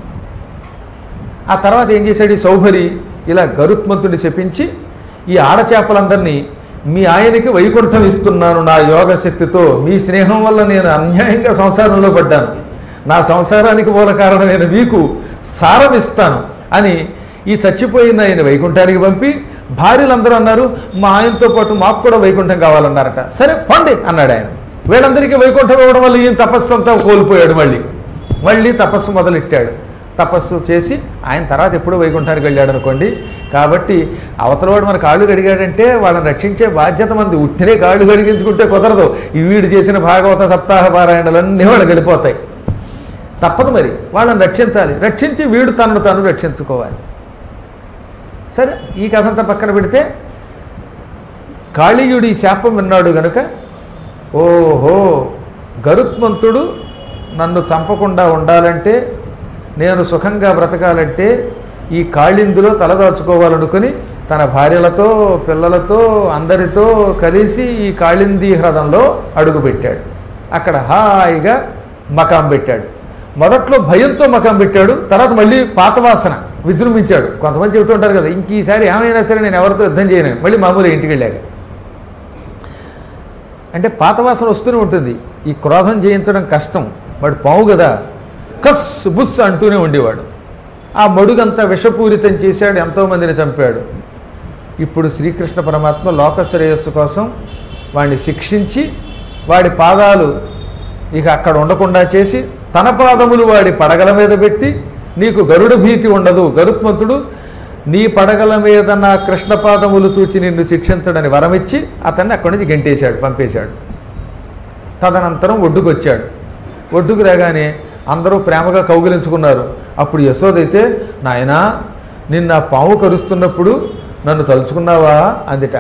ఆ తర్వాత ఏం చేశాడు ఈ సౌభరి ఇలా గరుత్మంతుడిని శపించి ఈ ఆడచేపలందరినీ మీ ఆయనకి వైకుంఠం ఇస్తున్నాను నా యోగ శక్తితో మీ స్నేహం వల్ల నేను అన్యాయంగా సంసారంలో పడ్డాను నా సంసారానికి మూల కారణమైన మీకు సారం ఇస్తాను అని ఈ చచ్చిపోయిన ఆయన వైకుంఠానికి పంపి భార్యలందరూ అన్నారు మా ఆయనతో పాటు మాకు కూడా వైకుంఠం కావాలన్నారట సరే పండి అన్నాడు ఆయన వీళ్ళందరికీ వైకుంఠం ఇవ్వడం వల్ల ఈయన తపస్సు అంతా కోల్పోయాడు మళ్ళీ మళ్ళీ తపస్సు మొదలెట్టాడు తపస్సు చేసి ఆయన తర్వాత ఎప్పుడూ వైకుంఠానికి వెళ్ళాడు అనుకోండి కాబట్టి అవతలవాడు మన కాళ్ళు కడిగాడంటే వాళ్ళని రక్షించే బాధ్యత మనది ఉట్టినే కాళ్ళు కడిగించుకుంటే కుదరదు ఈ వీడు చేసిన భాగవత సప్తాహ పారాయణలన్నీ వాళ్ళు గడిపోతాయి తప్పదు మరి వాళ్ళని రక్షించాలి రక్షించి వీడు తనను తాను రక్షించుకోవాలి సరే ఈ కథ అంతా పక్కన పెడితే కాళీయుడి శాపం విన్నాడు గనుక ఓహో గరుత్మంతుడు నన్ను చంపకుండా ఉండాలంటే నేను సుఖంగా బ్రతకాలంటే ఈ కాళిందులో తలదాచుకోవాలనుకుని తన భార్యలతో పిల్లలతో అందరితో కలిసి ఈ కాళింది హ్రదంలో అడుగుపెట్టాడు అక్కడ హాయిగా మకాం పెట్టాడు మొదట్లో భయంతో మకాం పెట్టాడు తర్వాత మళ్ళీ పాత వాసన విజృంభించాడు కొంతమంది చెబుతుంటారు కదా ఇంక ఈసారి ఏమైనా సరే నేను ఎవరితో యుద్ధం చేయను మళ్ళీ మామూలు ఇంటికి వెళ్ళాక అంటే పాత వాసన వస్తూనే ఉంటుంది ఈ క్రోధం చేయించడం కష్టం వాడు పావు కదా కస్ బుస్ అంటూనే ఉండేవాడు ఆ మడుగంతా విషపూరితం చేశాడు ఎంతోమందిని చంపాడు ఇప్పుడు శ్రీకృష్ణ పరమాత్మ లోక శ్రేయస్సు కోసం వాడిని శిక్షించి వాడి పాదాలు ఇక అక్కడ ఉండకుండా చేసి తన పాదములు వాడి పడగల మీద పెట్టి నీకు గరుడ భీతి ఉండదు గరుత్మంతుడు నీ పడగల మీద నా కృష్ణ పాదములు చూచి నిన్ను శిక్షించడని వరమిచ్చి అతన్ని అక్కడి నుంచి గెంటేశాడు పంపేశాడు తదనంతరం ఒడ్డుకొచ్చాడు ఒడ్డుకు రాగానే అందరూ ప్రేమగా కౌగిలించుకున్నారు అప్పుడు యశోదైతే నాయనా నిన్న పాము కరుస్తున్నప్పుడు నన్ను తలుచుకున్నావా అందిట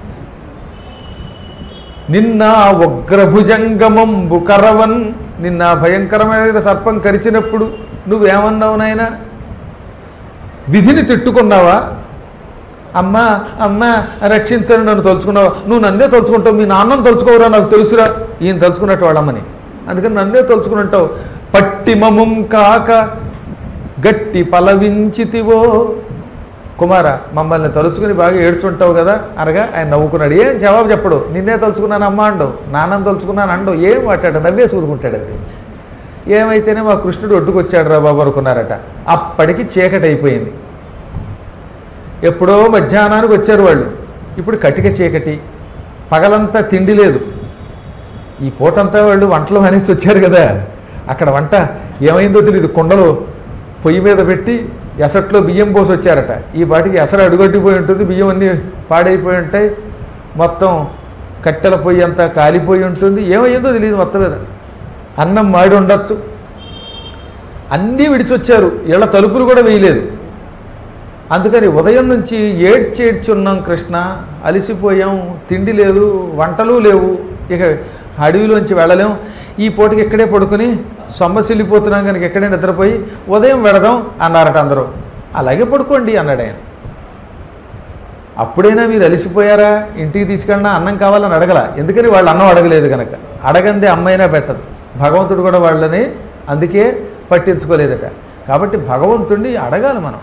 నిన్న ఉగ్రభుజంగమంబు కరవన్ నిన్న భయంకరమైన సర్పం కరిచినప్పుడు నువ్వేమన్నావు నాయనా విధిని తిట్టుకున్నావా అమ్మా అమ్మా రక్షించని నన్ను తలుచుకున్నావా నువ్వు నన్నే తలుచుకుంటావు మీ నాన్నను తలుచుకోవరా నాకు తెలుసురా ఈయన తలుచుకున్నట్టు వాళ్ళమ్మని అందుకని నన్నే తలుచుకున్నట్టావు పట్టిమముం కాక గట్టి పలవించితివో కుమార మమ్మల్ని తలుచుకుని బాగా ఏడ్చుంటావు కదా అనగా ఆయన నవ్వుకున్నాడు ఏం జవాబు చెప్పడు నిన్నే తలుచుకున్నాను అమ్మ అండు నాన్నని తలుచుకున్నాను అండు ఏం మాట్లాడు నవ్వేసి ఊరుకుంటాడు అది ఏమైతేనే మా కృష్ణుడు ఒడ్డుకొచ్చాడు రా బాబు అనుకున్నారట అప్పటికి చీకటి అయిపోయింది ఎప్పుడో మధ్యాహ్నానికి వచ్చారు వాళ్ళు ఇప్పుడు కటిక చీకటి పగలంతా తిండి లేదు ఈ పూటంతా వాళ్ళు వంటలు అనేసి వచ్చారు కదా అక్కడ వంట ఏమైందో తెలియదు కుండలు పొయ్యి మీద పెట్టి ఎసట్లో బియ్యం పోసి వచ్చారట ఈ పాటికి ఎసరు అడుగొట్టిపోయి ఉంటుంది బియ్యం అన్నీ పాడైపోయి ఉంటాయి మొత్తం కట్టెల పొయ్యి అంతా కాలిపోయి ఉంటుంది ఏమైందో తెలియదు మొత్తం మీద అన్నం మాడి ఉండొచ్చు అన్నీ విడిచొచ్చారు ఇళ్ళ తలుపులు కూడా వేయలేదు అందుకని ఉదయం నుంచి ఏడ్చి ఏడ్చి ఉన్నాం కృష్ణ అలసిపోయాం తిండి లేదు వంటలు లేవు ఇక అడవిలోంచి వెళ్ళలేం ఈ పూటకి ఇక్కడే పడుకుని సొమ్మసిల్లిపోతున్నాం కనుక ఇక్కడే నిద్రపోయి ఉదయం వెడదాం అన్నారట అందరూ అలాగే పడుకోండి అన్నాడు ఆయన అప్పుడైనా మీరు అలసిపోయారా ఇంటికి తీసుకెళ్ళినా అన్నం కావాలని అడగల ఎందుకని వాళ్ళు అన్నం అడగలేదు కనుక అడగందే అమ్మైనా పెట్టదు భగవంతుడు కూడా వాళ్ళని అందుకే పట్టించుకోలేదట కాబట్టి భగవంతుడిని అడగాలి మనం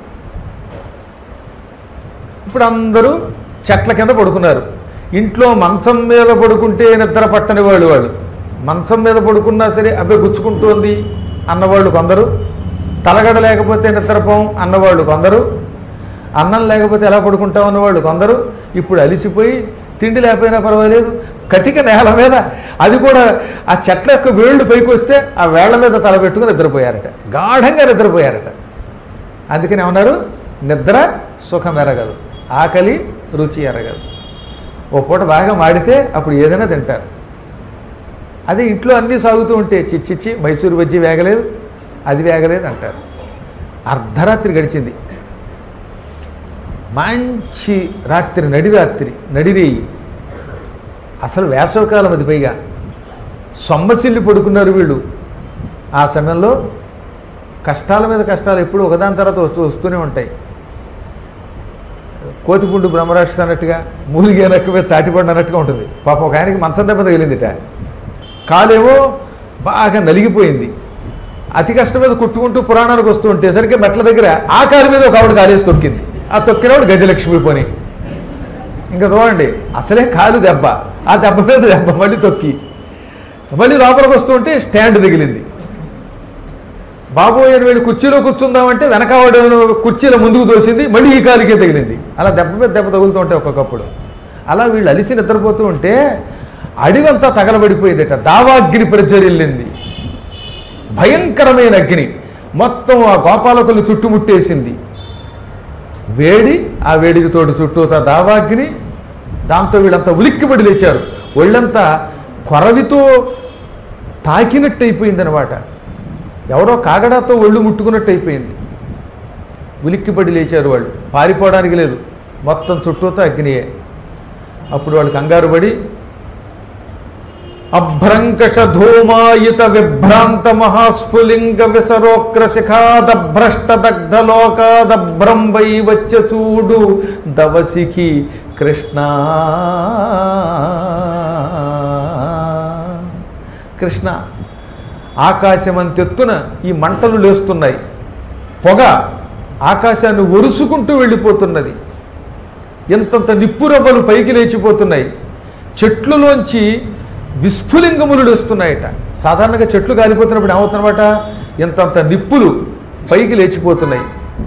ఇప్పుడు అందరూ చెట్ల కింద పడుకున్నారు ఇంట్లో మంచం మీద పడుకుంటే నిద్ర పట్టని వాళ్ళు వాళ్ళు మంచం మీద పడుకున్నా సరే అబ్బాయి గుచ్చుకుంటోంది అన్నవాళ్ళు కొందరు తలగడ లేకపోతే నిద్రపోం అన్నవాళ్ళు కొందరు అన్నం లేకపోతే ఎలా పడుకుంటాం అన్నవాళ్ళు కొందరు ఇప్పుడు అలిసిపోయి తిండి లేకపోయినా పర్వాలేదు కటిక నేల మీద అది కూడా ఆ చెట్ల యొక్క వేళ్ళు పైకి వస్తే ఆ వేళ్ల మీద తల పెట్టుకుని నిద్రపోయారట గాఢంగా నిద్రపోయారట అందుకని ఏమన్నారు నిద్ర సుఖం ఎరగదు ఆకలి రుచి ఎరగదు ఓ పూట బాగా మాడితే అప్పుడు ఏదైనా తింటారు అదే ఇంట్లో అన్నీ సాగుతూ ఉంటే చిచ్చిచ్చి మైసూరు బజ్జీ వేగలేదు అది వేగలేదు అంటారు అర్ధరాత్రి గడిచింది మంచి రాత్రి నడి రాత్రి నడిరేయి అసలు వేసవకాలం అది పైగా సొమ్మసిల్లి పడుకున్నారు వీళ్ళు ఆ సమయంలో కష్టాల మీద కష్టాలు ఎప్పుడు ఒకదాని తర్వాత వస్తూ వస్తూనే ఉంటాయి కోతిపుండు బ్రహ్మరాక్షసు అన్నట్టుగా మూలిగే నక్క మీద తాటిపండు అన్నట్టుగా ఉంటుంది పాపం ఒక ఆయనకి మంచం దెబ్బ తగిలిందిట కాలేమో బాగా నలిగిపోయింది అతి కష్టం మీద కుట్టుకుంటూ పురాణానికి వస్తూ ఉంటే సరికి మెట్ల దగ్గర ఆ కాలు మీద ఒక ఆవిడ కాలేసి తొక్కింది ఆ తొక్కినవాడు గజలక్ష్మి పోని ఇంకా చూడండి అసలే కాలు దెబ్బ ఆ దెబ్బ మీద దెబ్బ మళ్ళీ తొక్కి మళ్ళీ లోపలికి వస్తూ ఉంటే స్టాండ్ తగిలింది బాబోయ్ అని వెళ్ళి కుర్చీలో కూర్చుందామంటే వెనకావాడు కుర్చీలో ముందుకు తోసింది మళ్ళీ ఈ కాలుకే తగిలింది అలా దెబ్బ మీద దెబ్బ తగులుతూ ఉంటాయి ఒక్కొక్కప్పుడు అలా వీళ్ళు అలిసి నిద్రపోతూ ఉంటే అడివంతా తగలబడిపోయిందట దావాగ్ని ప్రజ్వరిల్లింది భయంకరమైన అగ్ని మొత్తం ఆ గోపాలకులు చుట్టుముట్టేసింది వేడి ఆ వేడికి తోడు చుట్టూతా దావాగ్ని దాంతో వీళ్ళంతా ఉలిక్కిపడి లేచారు ఒళ్ళంతా కొరవితో తాకినట్టు అయిపోయిందనమాట ఎవరో కాగడాతో ఒళ్ళు ముట్టుకున్నట్టు అయిపోయింది ఉలిక్కిపడి లేచారు వాళ్ళు పారిపోవడానికి లేదు మొత్తం చుట్టూతో అగ్నియే అప్పుడు వాళ్ళు కంగారు పడి అభ్రంకష ధూమాయిత విభ్రాంత మహాస్ఫులింగ విసరోక్ర శిఖాదభ్రష్ట దగ్ధలోకాదభ్రంబై వచ్చ చూడు దవసిఖి కృష్ణ కృష్ణ ఆకాశమంతెత్తున ఈ మంటలు లేస్తున్నాయి పొగ ఆకాశాన్ని ఒరుసుకుంటూ వెళ్ళిపోతున్నది ఎంతంత నిప్పురవ్వలు పైకి లేచిపోతున్నాయి చెట్లులోంచి విస్ఫులింగములు లేస్తున్నాయట సాధారణంగా చెట్లు కాలిపోతున్నప్పుడు ఏమవుతున్నమాట ఎంతంత నిప్పులు పైకి లేచిపోతున్నాయి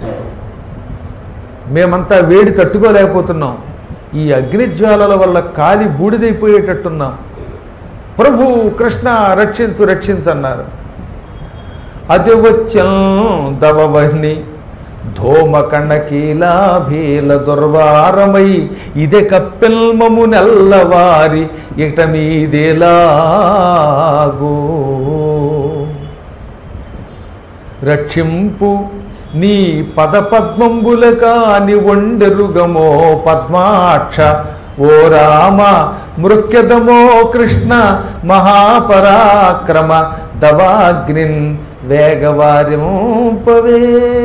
మేమంతా వేడి తట్టుకోలేకపోతున్నాం ఈ అగ్నిజ్వాలల వల్ల కాలి బూడిదైపోయేటట్టున్నాం ప్రభు కృష్ణ రక్షించు రక్షించన్నారు అది వచ్చం దవవహ్ని ధూమకణకీలాభీల దుర్వారమై ఇదే కప్పెల్మము నెల్లవారి ఇట మీదేలాగో రక్షింపు నీ పదపద్మంబుల కాని ఒండెరుగమో పద్మాక్ష ఓ రామ మృక్యదమో కృష్ణ మహాపరాక్రమ దవాగ్నిన్ వేగవారింపవే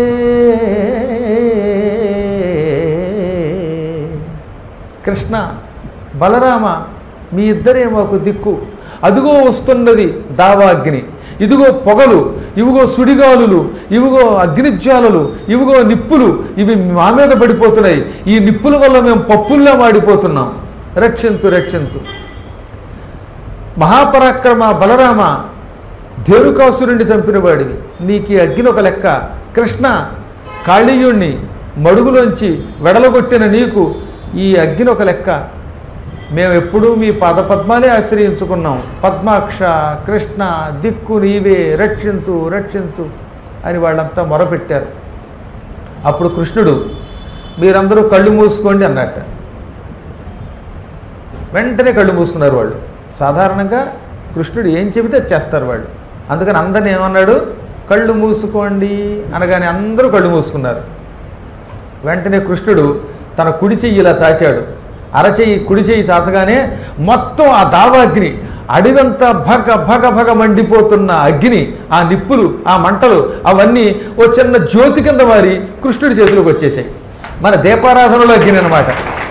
కృష్ణ బలరామ మీ ఇద్దరే మాకు దిక్కు అదిగో వస్తున్నది దావాగ్ని ఇదిగో పొగలు ఇవిగో సుడిగాలులు ఇవిగో అగ్నిజ్వాలలు ఇవిగో నిప్పులు ఇవి మా మీద పడిపోతున్నాయి ఈ నిప్పుల వల్ల మేము పప్పుల్లా మాడిపోతున్నాం రక్షించు రక్షించు మహాపరాక్రమ బలరామ ధేనుకాసురుణ్ణి చంపిన వాడివి నీకు ఈ అగ్ని ఒక లెక్క కృష్ణ కాళీయుణ్ణి మడుగులోంచి వెడలగొట్టిన నీకు ఈ అగ్ని ఒక లెక్క మేము ఎప్పుడూ మీ పాదపద్మాలే ఆశ్రయించుకున్నాం పద్మాక్ష కృష్ణ దిక్కు నీవే రక్షించు రక్షించు అని వాళ్ళంతా మొరపెట్టారు అప్పుడు కృష్ణుడు మీరందరూ కళ్ళు మూసుకోండి అన్నట్ట వెంటనే కళ్ళు మూసుకున్నారు వాళ్ళు సాధారణంగా కృష్ణుడు ఏం చెబితే అది చేస్తారు వాళ్ళు అందుకని అందరిని ఏమన్నాడు కళ్ళు మూసుకోండి అనగానే అందరూ కళ్ళు మూసుకున్నారు వెంటనే కృష్ణుడు తన కుడి చెయ్యి ఇలా చాచాడు అరచెయ్యి కుడి చెయ్యి చాచగానే మొత్తం ఆ దావాగ్ని అడిగంతా భగ భగ భగ మండిపోతున్న అగ్ని ఆ నిప్పులు ఆ మంటలు అవన్నీ ఓ చిన్న జ్యోతి కింద మారి కృష్ణుడి చేతిలోకి వచ్చేసాయి మన దీపారాధనలో అగ్ని అనమాట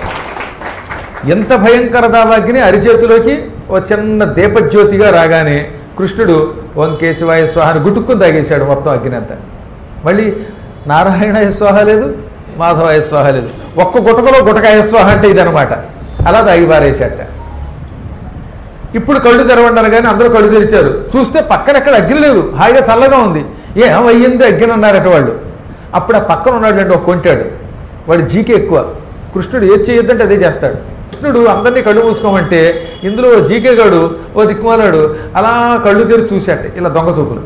ఎంత భయంకర దావాగ్ని అరిచేతిలోకి ఓ చిన్న దీపజ్యోతిగా రాగానే కృష్ణుడు ఓం కేశవాయ స్వాహాన్ని గుట్టుక్కుని తాగేశాడు మొత్తం అగ్ని అంతా మళ్ళీ నారాయణాయ స్వాహ లేదు మాధవాయ స్వాహ లేదు ఒక్క గుటకలో గుటకాయ స్వాహ అంటే ఇదనమాట అలా తాగి పారేశాట ఇప్పుడు కళ్ళు తెరవండి అనగానే అందరూ కళ్ళు తెరిచారు చూస్తే పక్కన ఎక్కడ అగ్ని లేదు హాయిగా చల్లగా ఉంది ఏమయ్యింది అగ్ని అన్నారట వాళ్ళు అప్పుడు ఆ పక్కన ఉన్నాడు ఒక కొంటాడు వాడు జీకే ఎక్కువ కృష్ణుడు ఏది చేయొద్దంటే అదే చేస్తాడు కృష్ణుడు అందరినీ కళ్ళు మూసుకోమంటే ఇందులో ఓ జీకే గాడు ఓ దిక్కుమాలాడు అలా కళ్ళు తెరిచి చూశాట ఇలా దొంగ చూపులు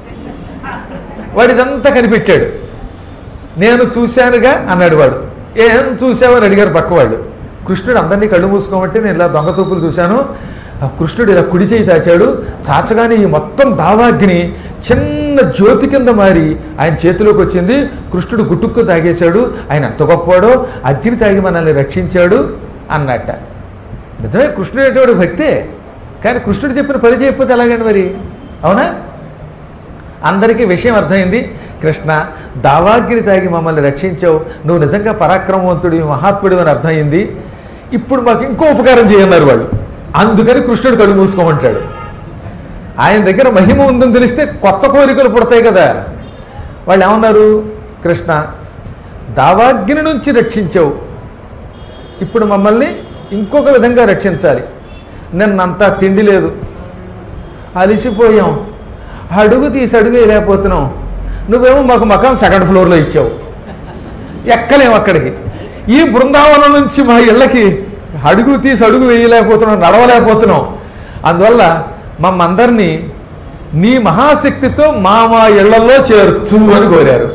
వాడిదంతా కనిపెట్టాడు నేను చూశానుగా అన్నాడు వాడు ఏం చూసావని అడిగారు పక్కవాళ్ళు కృష్ణుడు అందరినీ కళ్ళు మూసుకోమంటే నేను ఇలా దొంగ చూపులు చూశాను ఆ కృష్ణుడు ఇలా కుడి చేయి చాచాడు చాచగానే ఈ మొత్తం దావాగ్ని చిన్న జ్యోతి కింద మారి ఆయన చేతిలోకి వచ్చింది కృష్ణుడు గుట్టుక్కు తాగేశాడు ఆయన ఎంత గొప్పవాడో అగ్ని తాగి మనల్ని రక్షించాడు అన్నట్ట నిజమే కృష్ణుడు అనేటువంటి భక్తే కానీ కృష్ణుడు చెప్పిన పని చేయకపోతే ఎలాగండి మరి అవునా అందరికీ విషయం అర్థమైంది కృష్ణ దావాగ్ని తాగి మమ్మల్ని రక్షించావు నువ్వు నిజంగా పరాక్రమవంతుడి మహాత్ముడు అని అర్థమైంది ఇప్పుడు మాకు ఇంకో ఉపకారం చేయన్నారు వాళ్ళు అందుకని కృష్ణుడు కళ్ళు మూసుకోమంటాడు ఆయన దగ్గర మహిమ ఉందని తెలిస్తే కొత్త కోరికలు పుడతాయి కదా వాళ్ళు ఏమన్నారు కృష్ణ దావాగ్ని నుంచి రక్షించావు ఇప్పుడు మమ్మల్ని ఇంకొక విధంగా రక్షించాలి నిన్నంతా తిండి లేదు అలిసిపోయాం అడుగు తీసి అడుగు వేయలేకపోతున్నాం నువ్వేమో మాకు మకాం సెకండ్ ఫ్లోర్లో ఇచ్చావు ఎక్కలేము అక్కడికి ఈ బృందావనం నుంచి మా ఇళ్ళకి అడుగు తీసి అడుగు వేయలేకపోతున్నాం నడవలేకపోతున్నాం అందువల్ల మమ్మందరినీ నీ మహాశక్తితో మా మా ఇళ్లలో చేర్చు అని కోరారు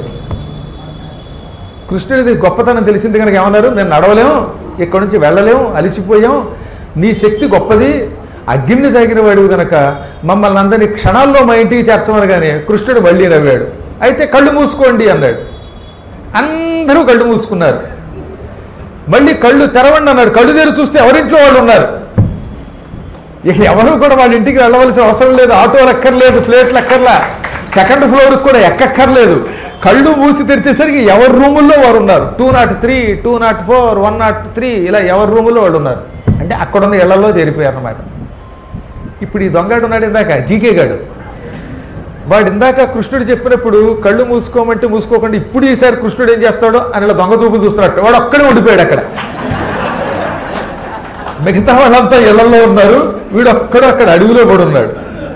కృష్ణుడిది గొప్పతనం తెలిసింది కనుక ఏమన్నారు మేము నడవలేం ఇక్కడి నుంచి వెళ్ళలేం అలిసిపోయాం నీ శక్తి గొప్పది అగ్ని తగిన వాడివి కనుక మమ్మల్ని అందరినీ క్షణాల్లో మా ఇంటికి చేర్చమనగానే కృష్ణుడు మళ్ళీ నవ్వాడు అయితే కళ్ళు మూసుకోండి అన్నాడు అందరూ కళ్ళు మూసుకున్నారు మళ్ళీ కళ్ళు తెరవండి అన్నాడు కళ్ళు తెరి చూస్తే ఎవరింట్లో వాళ్ళు ఉన్నారు ఇక ఎవరు కూడా వాళ్ళ ఇంటికి వెళ్ళవలసిన అవసరం లేదు ఆటోలు ఎక్కర్లేదు ప్లేట్లు ఎక్కర్లా సెకండ్ ఫ్లోర్కి కూడా ఎక్కక్కర్లేదు కళ్ళు మూసి తెరిచేసరికి ఎవరి రూముల్లో వారు ఉన్నారు two naught three two naught four one naught three ఇలా ఎవరి రూముల్లో వాళ్ళు ఉన్నారు అంటే అక్కడున్న ఇళ్లలో చేరిపోయారు అన్నమాట ఇప్పుడు ఈ దొంగడు ఉన్నాడు ఇందాక జీకే గాడు వాడు ఇందాక కృష్ణుడు చెప్పినప్పుడు కళ్ళు మూసుకోమంటే మూసుకోకుండా ఇప్పుడు ఈసారి కృష్ణుడు ఏం చేస్తాడో అని ఇలా దొంగ చూపులు చూస్తున్నట్టు వాడు ఒక్కడే ఉండిపోయాడు అక్కడ మిగతా వాళ్ళంతా ఇళ్లలో ఉన్నారు వీడు ఒక్కడు అక్కడ అడవిలో పడి ఉన్నాడు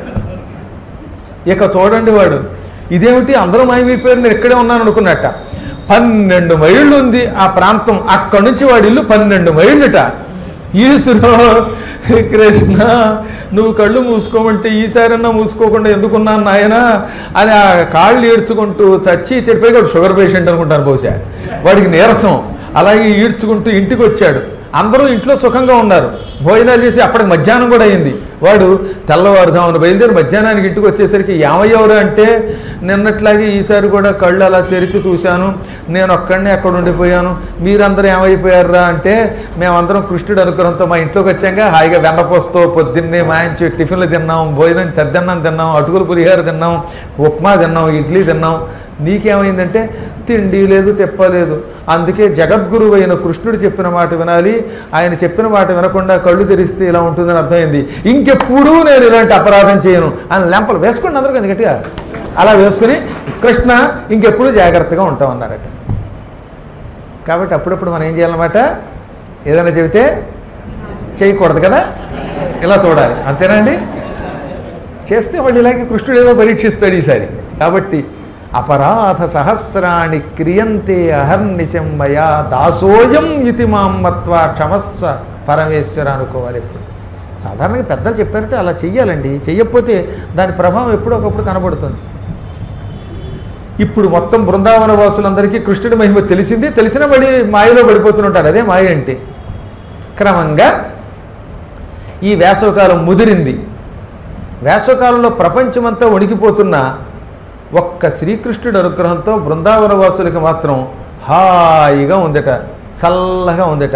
ఇక చూడండి వాడు ఇదేమిటి అందరూ మాయమైపోయారు నేను ఇక్కడే ఉన్నాను అనుకున్నట్ట పన్నెండు మైళ్ళు ఉంది ఆ ప్రాంతం అక్కడి నుంచి వాడి ఇల్లు పన్నెండు మైళ్ళుట ఈశ్వరు కృష్ణ నువ్వు కళ్ళు మూసుకోమంటే ఈసారన్నా మూసుకోకుండా ఎందుకున్నాను నాయన అని ఆ కాళ్ళు ఏడ్చుకుంటూ చచ్చి చెడిపోయి వాడు షుగర్ పేషెంట్ అనుకుంటాను బహుశా వాడికి నీరసం అలాగే ఈడ్చుకుంటూ ఇంటికి వచ్చాడు అందరూ ఇంట్లో సుఖంగా ఉన్నారు భోజనాలు చేసి అప్పటికి మధ్యాహ్నం కూడా అయింది వాడు తెల్లవారుదామని బయలుదేరి మధ్యాహ్నానికి ఇంటికి వచ్చేసరికి ఏమయ్యవరు అంటే నిన్నట్లాగే ఈసారి కూడా కళ్ళు అలా తెరిచి చూశాను నేను ఒక్కడినే అక్కడ ఉండిపోయాను మీరందరూ ఏమైపోయారా అంటే మేమందరం కృష్ణుడు అనుగ్రహంతో మా ఇంట్లోకి వచ్చాక హాయిగా వెన్నపోస్తూ పొద్దున్నే మాయించి టిఫిన్లు తిన్నాం భోజనం చద్దన్నం తిన్నాం అటుకులు పులిహార తిన్నాం ఉప్మా తిన్నాం ఇడ్లీ తిన్నాం నీకేమైందంటే తిండి లేదు తెప్పలేదు అందుకే జగద్గురువు అయిన కృష్ణుడు చెప్పిన మాట వినాలి ఆయన చెప్పిన మాట వినకుండా కళ్ళు తెరిస్తే ఇలా ఉంటుందని అర్థమైంది ఇంకెప్పుడూ నేను ఇలాంటి అపరాధం చేయను అని లెంపలు వేసుకోండి అందరూ కానీ గట్టిగా అలా వేసుకుని కృష్ణ ఇంకెప్పుడు జాగ్రత్తగా ఉంటాం అన్నారట కాబట్టి అప్పుడప్పుడు మనం ఏం చేయాలన్నమాట ఏదైనా చెబితే చేయకూడదు కదా ఇలా చూడాలి అంతేనండి చేస్తే మళ్ళీ ఇలాగే కృష్ణుడు ఏదో పరీక్షిస్తాడు ఈసారి కాబట్టి అపరాధ సహస్రాణి క్రియంతే అహర్నిశం మయా దాసోయం ఇతి మాం మత్వా క్షమస్వ పరమేశ్వర అనుకోవాలి ఎప్పుడు సాధారణంగా పెద్దలు చెప్పారంటే అలా చెయ్యాలండి చెయ్యకపోతే దాని ప్రభావం ఎప్పుడో ఒకప్పుడు కనబడుతుంది ఇప్పుడు మొత్తం బృందావన వాసులందరికీ కృష్ణుడి మహిమ తెలిసింది తెలిసిన పడి మాయలో పడిపోతుంటారు అదే మాయ అంటే క్రమంగా ఈ వేసవకాలం ముదిరింది వేసవకాలంలో ప్రపంచమంతా వణికిపోతున్న ఒక్క శ్రీకృష్ణుడి అనుగ్రహంతో బృందావన వాసులకి మాత్రం హాయిగా ఉందట చల్లగా ఉందట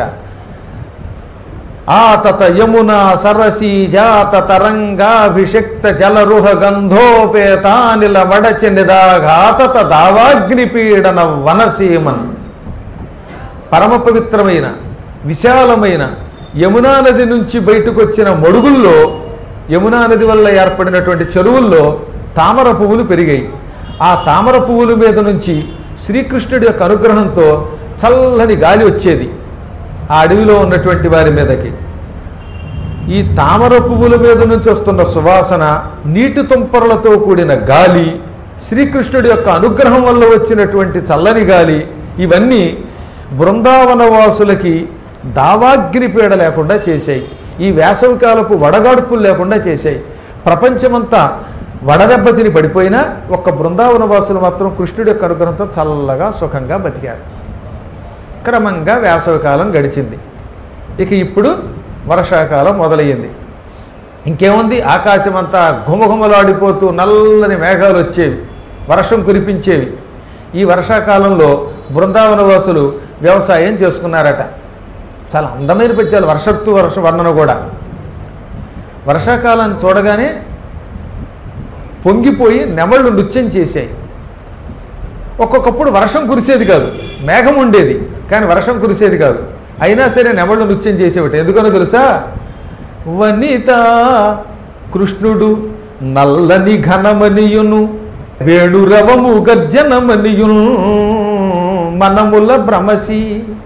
ఆతత యమునా సరసీ జాత తరంగాభిషక్త జలరుహ గంధోపేతానిల వడచి నిదాఘాతత దావాగ్నిపీడన వనసీమన్ పరమ పవిత్రమైన విశాలమైన యమునా నది నుంచి బయటకు వచ్చిన మడుగుల్లో యమునా నది వల్ల ఏర్పడినటువంటి చెరువుల్లో తామర పువ్వులు పెరిగాయి ఆ తామర పువ్వుల మీద నుంచి శ్రీకృష్ణుడి యొక్క అనుగ్రహంతో చల్లని గాలి వచ్చేది ఆ అడవిలో ఉన్నటువంటి వారి మీదకి ఈ తామర పువ్వుల మీద నుంచి వస్తున్న సువాసన నీటి తుంపరలతో కూడిన గాలి శ్రీకృష్ణుడి యొక్క అనుగ్రహం వల్ల వచ్చినటువంటి చల్లని గాలి ఇవన్నీ బృందావన వాసులకి దావాగ్ని పీడ లేకుండా చేశాయి ఈ వేసవికాలపు వడగాడుపులు లేకుండా చేశాయి ప్రపంచమంతా వడదెబ్బ తిని పడిపోయినా ఒక్క బృందావన వాసులు మాత్రం కృష్ణుడి యొక్క అనుగ్రహంతో చల్లగా సుఖంగా బతికారు క్రమంగా వేసవికాలం గడిచింది ఇక ఇప్పుడు వర్షాకాలం మొదలయ్యింది ఇంకేముంది ఆకాశం అంతా ఘుమఘుమలాడిపోతూ నల్లని మేఘాలు వచ్చేవి వర్షం కురిపించేవి ఈ వర్షాకాలంలో బృందావన వాసులు వ్యవసాయం చేసుకున్నారట చాలా అందమైన పద్యాలు వర్షత్తు వర్ష వర్ణన కూడా వర్షాకాలం చూడగానే పొంగిపోయి నెమళ్ళు నృత్యం చేశాయి ఒక్కొక్కప్పుడు వర్షం కురిసేది కాదు మేఘం ఉండేది కానీ వర్షం కురిసేది కాదు అయినా సరే నెమళ్ళు నృత్యం చేసేవాటి ఎందుకనో తెలుసా వనిత కృష్ణుడు నల్లని ఘనమనియును వేణురవము గర్జనమనియును మనముల భ్రమసి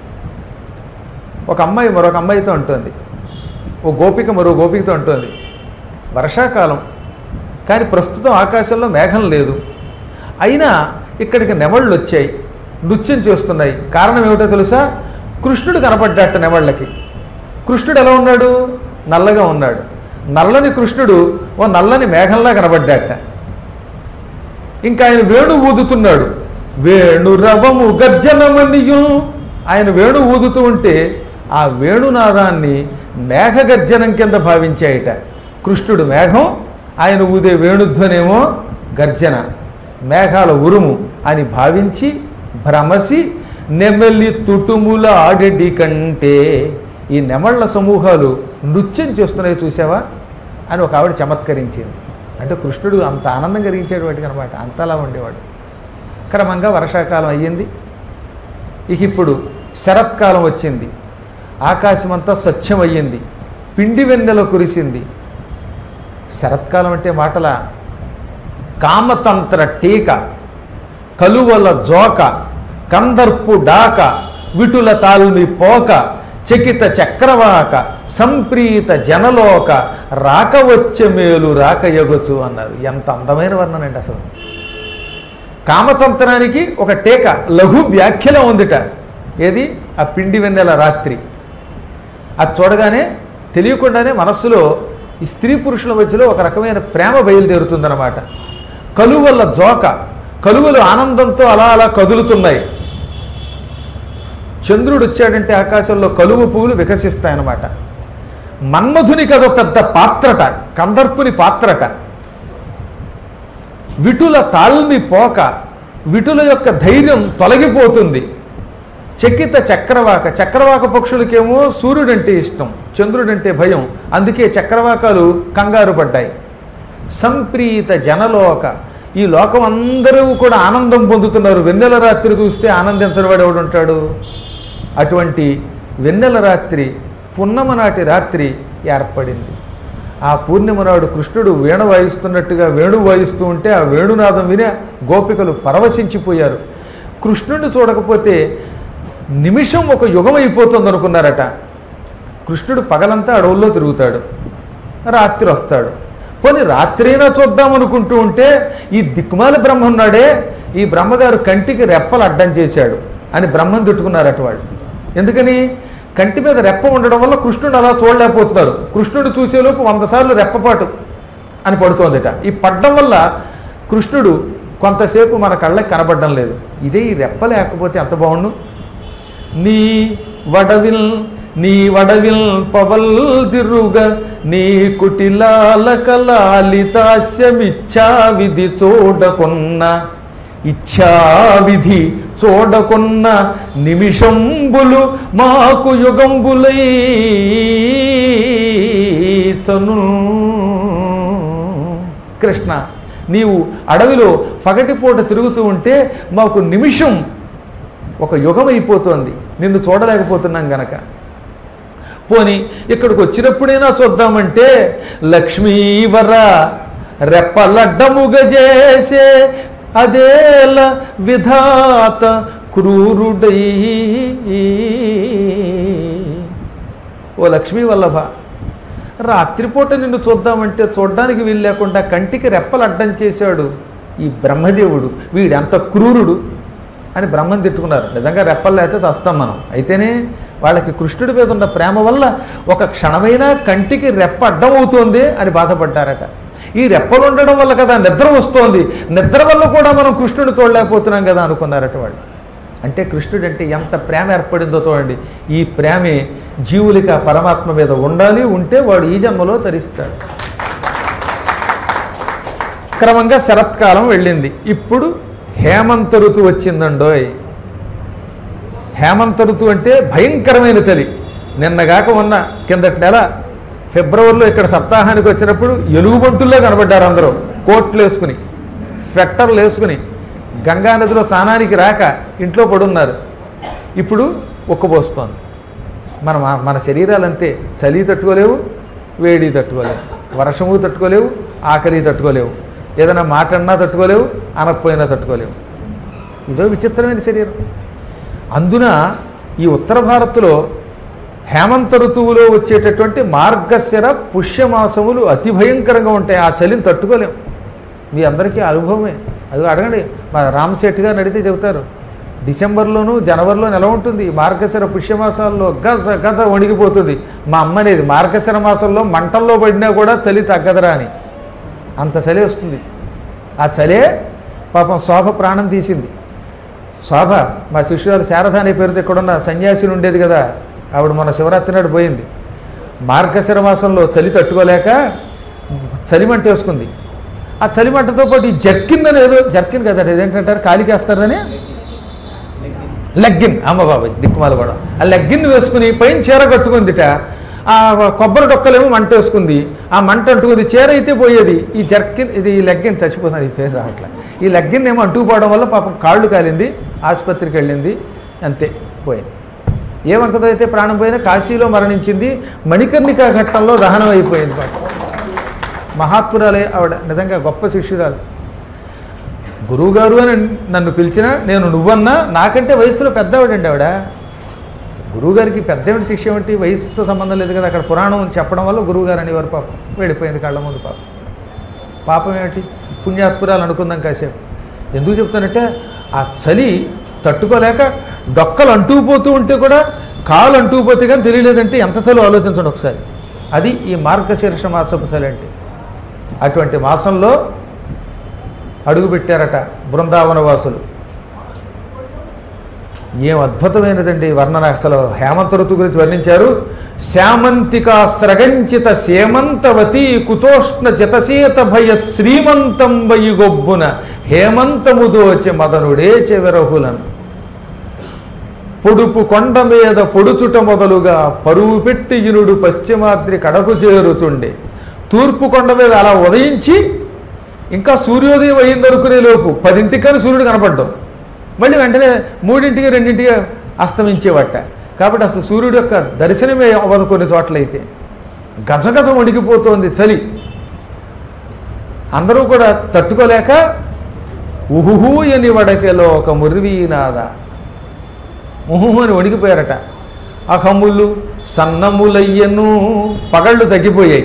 ఒక అమ్మాయి మరొక అమ్మాయితో అంటోంది ఓ గోపిక మరో గోపికతో అంటోంది వర్షాకాలం కానీ ప్రస్తుతం ఆకాశంలో మేఘం లేదు అయినా ఇక్కడికి నెమళ్ళు వచ్చాయి నృత్యం చేస్తున్నాయి కారణం ఏమిటో తెలుసా కృష్ణుడు కనపడ్డట నెమళ్ళకి కృష్ణుడు ఎలా ఉన్నాడు నల్లగా ఉన్నాడు నల్లని కృష్ణుడు ఓ నల్లని మేఘంలా కనబడ్డాట ఇంకా ఆయన వేణు ఊదుతున్నాడు వేణు రవము గర్జనమనియు ఆయన వేణు ఊదుతూ ఉంటే ఆ వేణునాదాన్ని మేఘ గర్జనం కింద భావించాయట కృష్ణుడు మేఘం ఆయన ఊదే వేణుధ్వనేమో గర్జన మేఘాల ఉరుము అని భావించి భ్రమసి నెమలి తుటుముల ఆడెడి కంటే ఈ నెమళ్ళ సమూహాలు నృత్యం చేస్తున్నాయి చూసావా అని ఒక ఆవిడ చమత్కరించింది అంటే కృష్ణుడు అంత ఆనందం కలిగించేటువంటి అనమాట అంతలా ఉండేవాడు క్రమంగా వర్షాకాలం అయ్యింది ఇక ఇప్పుడు శరత్కాలం వచ్చింది ఆకాశం అంతా స్వచ్ఛం అయ్యింది పిండి వెన్నెల కురిసింది శరత్కాలం అంటే మాటల కామతంత్ర టీక కలువల జోక కందర్పు డాక విటుల తాల్మి పోక చకిత చక్రవాక సంప్రీత జనలోక రాక వచ్చే మేలు రాక ఎగొచ్చు అన్నారు ఎంత అందమైన వర్ణన అండి అసలు కామతంత్రానికి ఒక టీక లఘు వ్యాఖ్యలో ఉందిట ఏది ఆ పిండి వెన్నెల రాత్రి అది చూడగానే తెలియకుండానే మనస్సులో ఈ స్త్రీ పురుషుల మధ్యలో ఒక రకమైన ప్రేమ బయలుదేరుతుందన్నమాట కలువల జోక కలువలు ఆనందంతో అలా అలా కదులుతున్నాయి చంద్రుడు వచ్చాడంటే ఆకాశంలో కలువ పువ్వులు వికసిస్తాయన్నమాట మన్మధునికి అదో పెద్ద పాత్రట కందర్పుని పాత్రట విటుల తాల్మి పోక విటుల యొక్క ధైర్యం తొలగిపోతుంది చకిత చక్రవాక చక్రవాక పక్షులకేమో సూర్యుడంటే ఇష్టం చంద్రుడంటే భయం అందుకే చక్రవాకాలు కంగారు పడ్డాయి సంప్రీత జనలోక ఈ లోకం అందరూ కూడా ఆనందం పొందుతున్నారు వెన్నెల రాత్రి చూస్తే ఆనందించని వాడు ఎవడు ఉంటాడు అటువంటి వెన్నెల రాత్రి పున్నమ నాటి రాత్రి ఏర్పడింది ఆ పూర్ణిమ నాడు కృష్ణుడు వీణ వాయిస్తున్నట్టుగా వేణు వాయిస్తూ ఉంటే ఆ వేణునాదం విని గోపికలు పరవశించిపోయారు కృష్ణుడిని చూడకపోతే నిమిషం ఒక యుగం అయిపోతుంది అనుకున్నారట కృష్ణుడు పగలంతా అడవుల్లో తిరుగుతాడు రాత్రి వస్తాడు పోనీ రాత్రైనా చూద్దాం అనుకుంటూ ఉంటే ఈ దిక్కుమాల బ్రహ్మ ఉన్నాడే ఈ బ్రహ్మగారు కంటికి రెప్పలు అడ్డం చేశాడు అని బ్రహ్మను తిట్టుకున్నారట వాళ్ళు ఎందుకని కంటి మీద రెప్ప ఉండడం వల్ల కృష్ణుడు అలా చూడలేకపోతున్నారు కృష్ణుడు చూసేలోపు వంద సార్లు రెప్పపాటు అని పడుతోందిట ఈ పడ్డం వల్ల కృష్ణుడు కొంతసేపు మన కళ్ళకి కనబడడం లేదు ఇదే ఈ రెప్ప లేకపోతే ఎంత బాగుండు நீ వడవిల్ నీ వడవిల్ పవల్ తిరుగ నీ కుటిలాల కలాలితాస్యమిచ్చా విధి చూడకొన్న ఇచ్ఛా విధి చూడకొన్న నిమిషంబులు మాకు యుగంబులై చను కృష్ణ నీవు అడవిలో పగటిపూట తిరుగుతూ ఉంటే మాకు నిమిషం ఒక యుగం అయిపోతోంది నిన్ను చూడలేకపోతున్నాం గనక పోని ఇక్కడికి వచ్చినప్పుడైనా చూద్దామంటే లక్ష్మీవర రెప్పలడ్డముగ చేసే అదేల విధాత క్రూరుడై ఓ లక్ష్మీ వల్లభ రాత్రిపూట నిన్ను చూద్దామంటే చూడ్డానికి వీలు లేకుండా కంటికి రెప్పలు అడ్డం చేశాడు ఈ బ్రహ్మదేవుడు వీడెంత క్రూరుడు అని బ్రహ్మని తిట్టుకున్నారు నిజంగా రెప్పలు లేకపోతే చస్తాం మనం అయితేనే వాళ్ళకి కృష్ణుడి మీద ఉన్న ప్రేమ వల్ల ఒక క్షణమైనా కంటికి రెప్ప అడ్డం అవుతోంది అని బాధపడ్డారట ఈ రెప్పలు ఉండడం వల్ల కదా నిద్ర వస్తోంది నిద్ర వల్ల కూడా మనం కృష్ణుడిని చూడలేకపోతున్నాం కదా అనుకున్నారట వాళ్ళు అంటే కృష్ణుడు అంటే ఎంత ప్రేమ ఏర్పడిందో చూడండి ఈ ప్రేమే జీవులకి ఆ పరమాత్మ మీద ఉండాలి ఉంటే వాడు ఈ జన్మలో తరిస్తాడు క్రమంగా శరత్కాలం వెళ్ళింది ఇప్పుడు హేమంత ఋతువు వచ్చిందండోయ్ హేమంత ఋతువు అంటే భయంకరమైన చలి నిన్నగాక ఉన్న కిందటి నెల ఫిబ్రవరిలో ఇక్కడ సప్తాహానికి వచ్చినప్పుడు ఎలుగుబంటుల్లో కనబడ్డారు అందరూ కోట్లు వేసుకుని స్వెట్టర్లు వేసుకుని గంగా నదిలో స్నానానికి రాక ఇంట్లో పడున్నారు ఇప్పుడు ఉక్కబోస్తోంది మన మన శరీరాలు అంతే చలి తట్టుకోలేవు వేడి తట్టుకోలేవు వర్షము తట్టుకోలేవు ఆకలి తట్టుకోలేవు ఏదైనా మాట అన్నా తట్టుకోలేవు అనకపోయినా తట్టుకోలేవు ఇదో విచిత్రమైన శరీరం అందున ఈ ఉత్తర భారత్లో హేమంత ఋతువులో వచ్చేటటువంటి మార్గశిర పుష్యమాసములు అతి భయంకరంగా ఉంటాయి ఆ చలిని తట్టుకోలేం మీ అందరికీ అనుభవమే అది అడగండి మా రామశెట్టి గారిని అడిగితే చెబుతారు డిసెంబర్లోను జనవరిలోను ఎలా ఉంటుంది ఈ మార్గశిర పుష్యమాసాల్లో గజ గజ వణిగిపోతుంది మా అమ్మ అనేది మార్గశిర మాసంలో మంటల్లో పడినా కూడా చలి తగ్గదరా అని అంత చలి వస్తుంది ఆ చలే పాపం శోభ ప్రాణం తీసింది శోభ మా శిష్యురాలు శారద అనే పేరుతో ఇక్కడున్న సన్యాసిని ఉండేది కదా ఆవిడ మన శివరాత్రి నాడు పోయింది మార్గశిర మాసంలో చలి తట్టుకోలేక చలిమంట వేసుకుంది ఆ చలిమంటతో పాటు ఈ జర్కిన్ అని ఏదో జర్కిన్ కదా ఇదేంటంటారు కాలికేస్తారని లెగ్గిన్ అమ్మ బాబాయ్ దిక్కుమాల కూడా ఆ లెగ్గిన్ వేసుకుని పైన చీర కట్టుకుందిట ఆ కొబ్బరి డొక్కలేమో మంట వేసుకుంది ఆ మంట అంటుకుంది చీర అయితే పోయేది ఈ జర్కిన్ ఇది ఈ లెగ్గిన్ చచ్చిపోతున్నారు ఈ పేరు రావట్లే ఈ లెగ్గిన్ ఏమో అంటుకుపోవడం వల్ల పాపం కాళ్ళు కాలింది ఆసుపత్రికి వెళ్ళింది అంతే పోయింది ఏమంకతో అయితే ప్రాణం పోయినా కాశీలో మరణించింది మణికర్ణికా ఘట్టంలో దహనం అయిపోయింది పాపం మహాత్మురాలే ఆవిడ నిజంగా గొప్ప శిష్యురాలు గురువుగారు అని నన్ను పిలిచినా నేను నువ్వన్నా నాకంటే వయసులో పెద్దవాడండి ఆవిడ గురువుగారికి పెద్దవాడి శిష్యం ఏంటి వయసుతో సంబంధం లేదు కదా అక్కడ పురాణం చెప్పడం వల్ల గురువుగారు అనేవారు పాపం వెళ్ళిపోయింది కళ్ళ ముందు పాపం పాపం ఏమిటి పుణ్యాత్పురాలు అనుకుందాం కాసేపు ఎందుకు చెప్తానంటే ఆ చలి తట్టుకోలేక డొక్కలు అంటుకుపోతూ ఉంటే కూడా కాలు అంటుకుపోతే కానీ తెలియలేదంటే ఎంత చలి ఆలోచించండి ఒకసారి అది ఈ మార్గశీర్ష మాసపు చలి అంటే అటువంటి మాసంలో అడుగుపెట్టారట బృందావన వాసులు ఏం అద్భుతమైనదండి వర్ణన అసలు హేమంత ఋతు గురించి వర్ణించారు శ్యామంతికా స్రగంచిత సేమంతవతి కుచోష్ణ జతశీత భయ శ్రీమంతం వయి గొబ్బున హేమంతముదోచె మదనుడే చెవెరహులను పొడుపు కొండ మీద పొడుచుట మొదలుగా పరువు పెట్టి ఇనుడు పశ్చిమాద్రి కడకు చేరుచుండే తూర్పు కొండ మీద అలా ఉదయించి ఇంకా సూర్యోదయం అయిందనుకునే లోపు పదింటికని సూర్యుడు కనపడ్డం మళ్ళీ వెంటనే మూడింటికి రెండింటికి అస్తమించేవట కాబట్టి అసలు సూర్యుడు యొక్క దర్శనమే అవ్వదు కొన్ని చోట్లయితే గజగజ వణికిపోతోంది చలి అందరూ కూడా తట్టుకోలేక ఉహుహూ అని వడకెలో ఒక మురివీనాద ఉహుహు అని వణికిపోయారట అహములు సన్నములయ్యను పగళ్ళు తగ్గిపోయాయి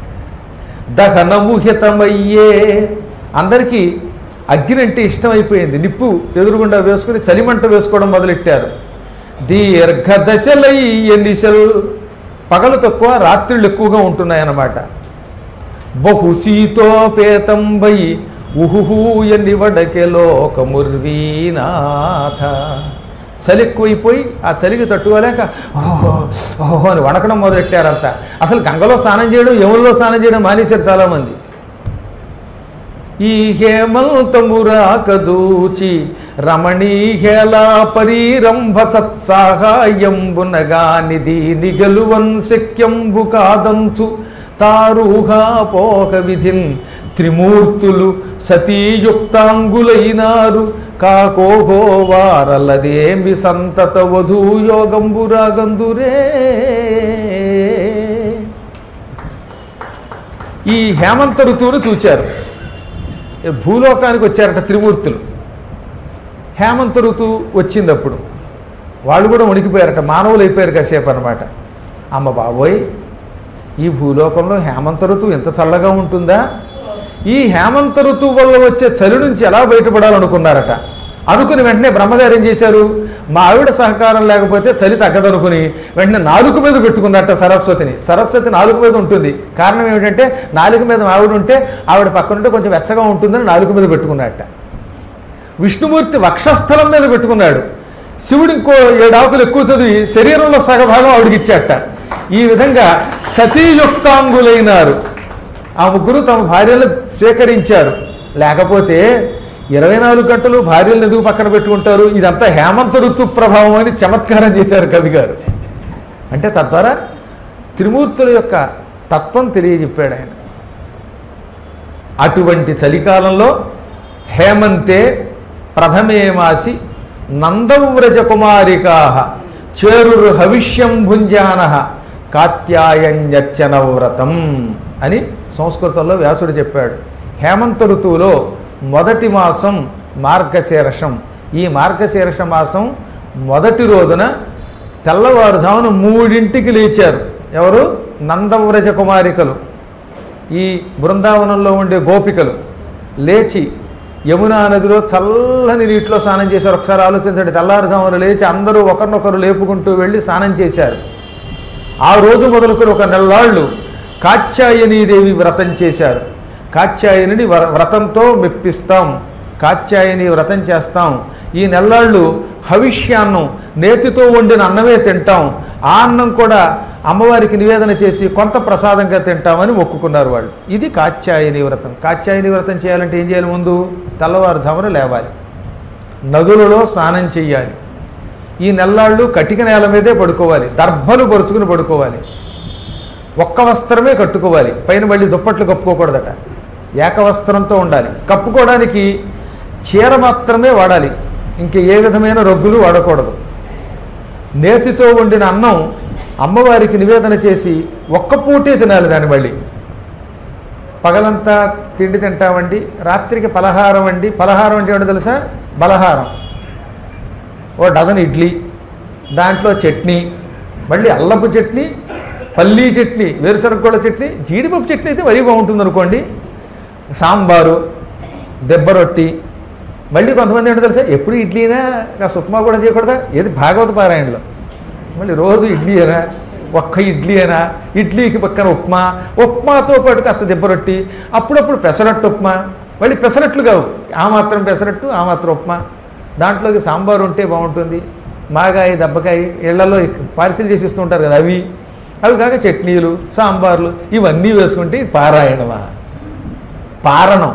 దహనముహితమయ్యే అందరికీ అగ్ని అంటే ఇష్టమైపోయింది నిప్పు ఎదురుగుండా వేసుకుని చలిమంట వేసుకోవడం మొదలెట్టారు దీర్ఘ దశలయ్య నిశలు పగలు తక్కువ రాత్రిళ్ళు ఎక్కువగా ఉంటున్నాయన్నమాట బహు శీతోపేతంబై ఉహుహూయని వడకెలోకముర్వీనాథ చలి ఎక్కువైపోయి ఆ చలికి తట్టుకోలేక ఓహో ఓహో అని వణకడం మొదలెట్టారంత అసలు గంగలో స్నానం చేయడం యముల్లో స్నానం చేయడం మానేశారు చాలామంది ఈ హేమంతమురాకజూచి రమణీహేలా పరీరంభ సత్సాహాయంబునగానిది నిగలువన్ శక్యంబు కాదంచు తారుహా పోక విధిన్ త్రిమూర్తులు సతీయుక్తాంగులైనారు కాకోహో వారలదేమి సంతత వధూయోగంబురాగందురే ఈ హేమంత ఋతువును చూచారు ఈ భూలోకానికి వచ్చారట త్రిమూర్తులు హేమంత ఋతువు వచ్చింది అప్పుడు వాళ్ళు కూడా వణికిపోయారట మానవులు అయిపోయారు కాసేపు అనమాట అమ్మ బాబోయ్ ఈ భూలోకంలో హేమంత ఋతువు ఎంత చల్లగా ఉంటుందా ఈ హేమంత ఋతువు వల్ల వచ్చే చలి నుంచి ఎలా బయటపడాలనుకున్నారట అనుకుని వెంటనే బ్రహ్మగారు ఏం చేశారు మా ఆవిడ సహకారం లేకపోతే చలి తగ్గదనుకుని వెంటనే నాలుగు మీద పెట్టుకున్నట్ట సరస్వతిని సరస్వతి నాలుగు మీద ఉంటుంది కారణం ఏమిటంటే నాలుగు మీద ఆవిడ ఉంటే ఆవిడ పక్కనుంటే కొంచెం వెచ్చగా ఉంటుందని నాలుగు మీద పెట్టుకున్నట్ట విష్ణుమూర్తి వక్షస్థలం మీద పెట్టుకున్నాడు శివుడు ఇంకో ఏడాకులు ఎక్కువ చదివి శరీరంలో సగభాగం ఆవిడికి ఇచ్చాట ఈ విధంగా సతీయుక్తాంగులైనారు ఆ ముగ్గురు తమ భార్యలు సేకరించారు లేకపోతే ఇరవై నాలుగు గంటలు భార్యలను ఎందుకు పక్కన పెట్టుకుంటారు ఇదంతా హేమంత ఋతు ప్రభావం అని చమత్కారం చేశారు కవి గారు అంటే తద్వారా త్రిమూర్తుల యొక్క తత్వం తెలియజెప్పాడు ఆయన అటువంటి చలికాలంలో హేమంతే ప్రథమే మాసి నందవ్రజ కుమారికా చేరురు హవిష్యం భుంజాన కాత్యాయన్యర్చన వ్రతం అని సంస్కృతంలో వ్యాసుడు చెప్పాడు హేమంత ఋతువులో మొదటి మాసం మార్గశీర్షం ఈ మార్గశీర్ష మాసం మొదటి రోజున తెల్లవారుజామున మూడింటికి లేచారు ఎవరు నందవ్రజ కుమారికలు ఈ బృందావనంలో ఉండే గోపికలు లేచి యమునా నదిలో చల్లని నీటిలో స్నానం చేశారు ఒకసారి ఆలోచించండి తెల్లారుజామున లేచి అందరూ ఒకరినొకరు లేపుకుంటూ వెళ్ళి స్నానం చేశారు ఆ రోజు మొదలుకొని ఒక నెల్లాళ్ళు కాత్యాయనీదేవి వ్రతం చేశారు కాత్యాయనిని వ్ర- వ్రతంతో మెప్పిస్తాం కాత్యాయని వ్రతం చేస్తాం ఈ నెల్లాళ్ళు హవిష్యాన్నం నేతితో వండిన అన్నమే తింటాం ఆ అన్నం కూడా అమ్మవారికి నివేదన చేసి కొంత ప్రసాదంగా తింటామని మొక్కుకున్నారు వాళ్ళు ఇది కాత్యాయని వ్రతం కాత్యాయని వ్రతం చేయాలంటే ఏం చేయాలి ముందు తెల్లవారుజామున లేవాలి నదులలో స్నానం చెయ్యాలి ఈ నెల్లాళ్ళు కటిక నేల మీదే పడుకోవాలి దర్భలు పరుచుకుని పడుకోవాలి ఒక్క వస్త్రమే కట్టుకోవాలి పైన మళ్ళీ దుప్పట్లు కప్పుకోకూడదట ఏకవస్త్రంతో ఉండాలి కప్పుకోవడానికి చీర మాత్రమే వాడాలి ఇంక ఏ విధమైన రొగ్గులు వాడకూడదు నేతితో వండిన అన్నం అమ్మవారికి నివేదన చేసి ఒక్క పూటే తినాలి దాన్ని మళ్ళీ పగలంతా తిండి తింటామండి రాత్రికి పలహారం అండి పలహారం అంటే ఏంటో తెలుసా బలహారం ఓ డజన్ ఇడ్లీ దాంట్లో చట్నీ మళ్ళీ అల్లపు చట్నీ పల్లీ చట్నీ వేరుశనగ కూడా చట్నీ జీడిపప్పు చట్నీ అయితే మరీ బాగుంటుంది అనుకోండి సాంబారు దెబ్బ రొట్టి మళ్ళీ కొంతమంది ఏంటో తెలుసా ఎప్పుడు ఇడ్లీనా కాస్త ఉప్మా కూడా చేయకూడదా ఏది భాగవత పారాయణలో మళ్ళీ రోజు ఇడ్లీ అయినా ఒక్క ఇడ్లీ అయినా ఇడ్లీకి పక్కన ఉప్మా ఉప్మాతో పాటు కాస్త దెబ్బ రొట్టి అప్పుడప్పుడు పెసరట్టు ఉప్మా మళ్ళీ పెసరట్లు కావు ఆ మాత్రం పెసరట్టు ఆ మాత్రం ఉప్మా దాంట్లోకి సాంబారు ఉంటే బాగుంటుంది మాగాయ దెబ్బకాయ ఇళ్లలో పార్సిల్ చేసి ఇస్తూ ఉంటారు కదా అవి అవి కాక చట్నీలు సాంబార్లు ఇవన్నీ వేసుకుంటే ఇది పారాయణమా పారణం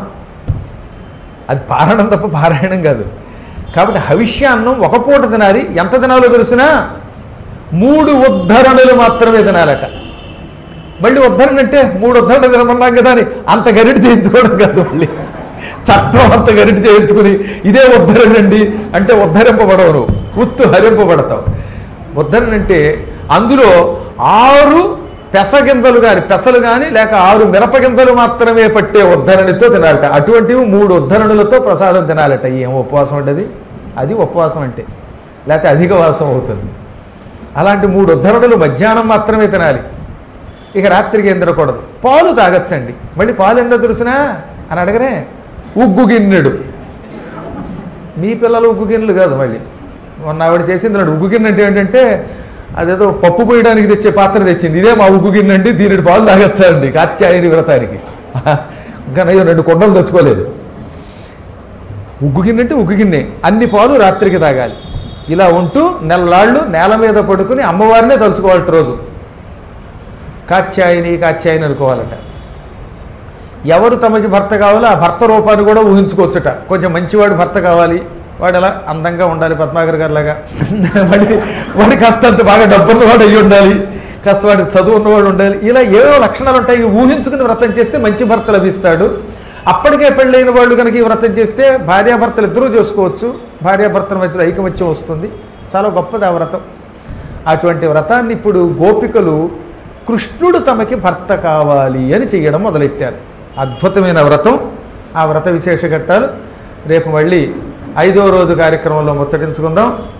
అది పారణం తప్ప పారాయణం కాదు కాబట్టి హవిష్యాన్నం ఒక పూట తినాలి ఎంత తినాలో తెలిసినా మూడు ఉద్ధరణలు మాత్రమే తినాలట మళ్ళీ ఉద్ధరణ అంటే మూడు ఉద్ధరణ తినమన్నాం కదా అని అంత గరిటి చేయించుకోవడం కాదు మళ్ళీ చట్టం అంత గరిటి చేయించుకుని ఇదే ఉద్ధరణ అండి అంటే ఉద్ధరింపబడవు నువ్వు ఉత్తు హరింపబడతావు ఉద్ధరణ అంటే అందులో ఆరు పెస గింజలు కానీ పెసలు కానీ లేక ఆరు మిరప గింజలు మాత్రమే పట్టే ఉద్ధరణితో తినాలట అటువంటివి మూడు ఉద్ధరణులతో ప్రసాదం తినాలట ఏం ఉపవాసం అంటే అది ఉపవాసం అంటే లేకపోతే అధిక వాసం అవుతుంది అలాంటి మూడు ఉద్ధరణులు మధ్యాహ్నం మాత్రమే తినాలి ఇక రాత్రికి ఏం తినకూడదు పాలు తాగొచ్చండి మళ్ళీ పాలు ఏంటో తెలుసునా అని అడగరే ఉగ్గు గిన్నెడు మీ పిల్లలు ఉగ్గు గిన్నెలు కాదు మళ్ళీ మొన్న ఆవిడ చేసింది నాడు ఉగ్గు గిన్నె అంటే ఏంటంటే అదేదో పప్పు పోయడానికి తెచ్చే పాత్ర తెచ్చింది ఇదే మా ఉగ్గు గిన్నె అండి దీనిటి పాలు తాగొచ్చా అండి కాత్యాయని వ్రతానికి ఇంకా నయ్యో రెండు కొండలు తెచ్చుకోలేదు ఉగ్గు గిన్నె అంటే ఉగ్గు గిన్నె అన్ని పాలు రాత్రికి తాగాలి ఇలా ఉంటూ నెలలాళ్ళు నేల మీద పడుకుని అమ్మవారినే తలుచుకోవాలట రోజు కాత్యాయని కాత్యాయని అనుకోవాలట ఎవరు తమకి భర్త కావాలో ఆ భర్త రూపాన్ని కూడా ఊహించుకోవచ్చుట కొంచెం మంచివాడు భర్త కావాలి వాడు ఎలా అందంగా ఉండాలి పద్మాకర్ గారి లాగా వాడి వాడి కాస్త అంత బాగా డబ్బున్నవాడు అయ్యి ఉండాలి కాస్త వాడి చదువు ఉన్నవాడు ఉండాలి ఇలా ఏవో లక్షణాలు ఉంటాయి ఇవి ఊహించుకుని వ్రతం చేస్తే మంచి భర్త లభిస్తాడు అప్పటికే పెళ్ళైన వాళ్ళు కనుక ఈ వ్రతం చేస్తే భార్యాభర్తలు ఇద్దరూ చేసుకోవచ్చు భార్యాభర్తల మధ్యలో ఐకమత్యం వస్తుంది చాలా గొప్పది ఆ వ్రతం అటువంటి వ్రతాన్ని ఇప్పుడు గోపికలు కృష్ణుడు తమకి భర్త కావాలి అని చేయడం మొదలెట్టారు అద్భుతమైన వ్రతం ఆ వ్రత విశేష ఘట్టాలు రేపు మళ్ళీ ఐదో రోజు కార్యక్రమంలో ముచ్చటించుకుందాం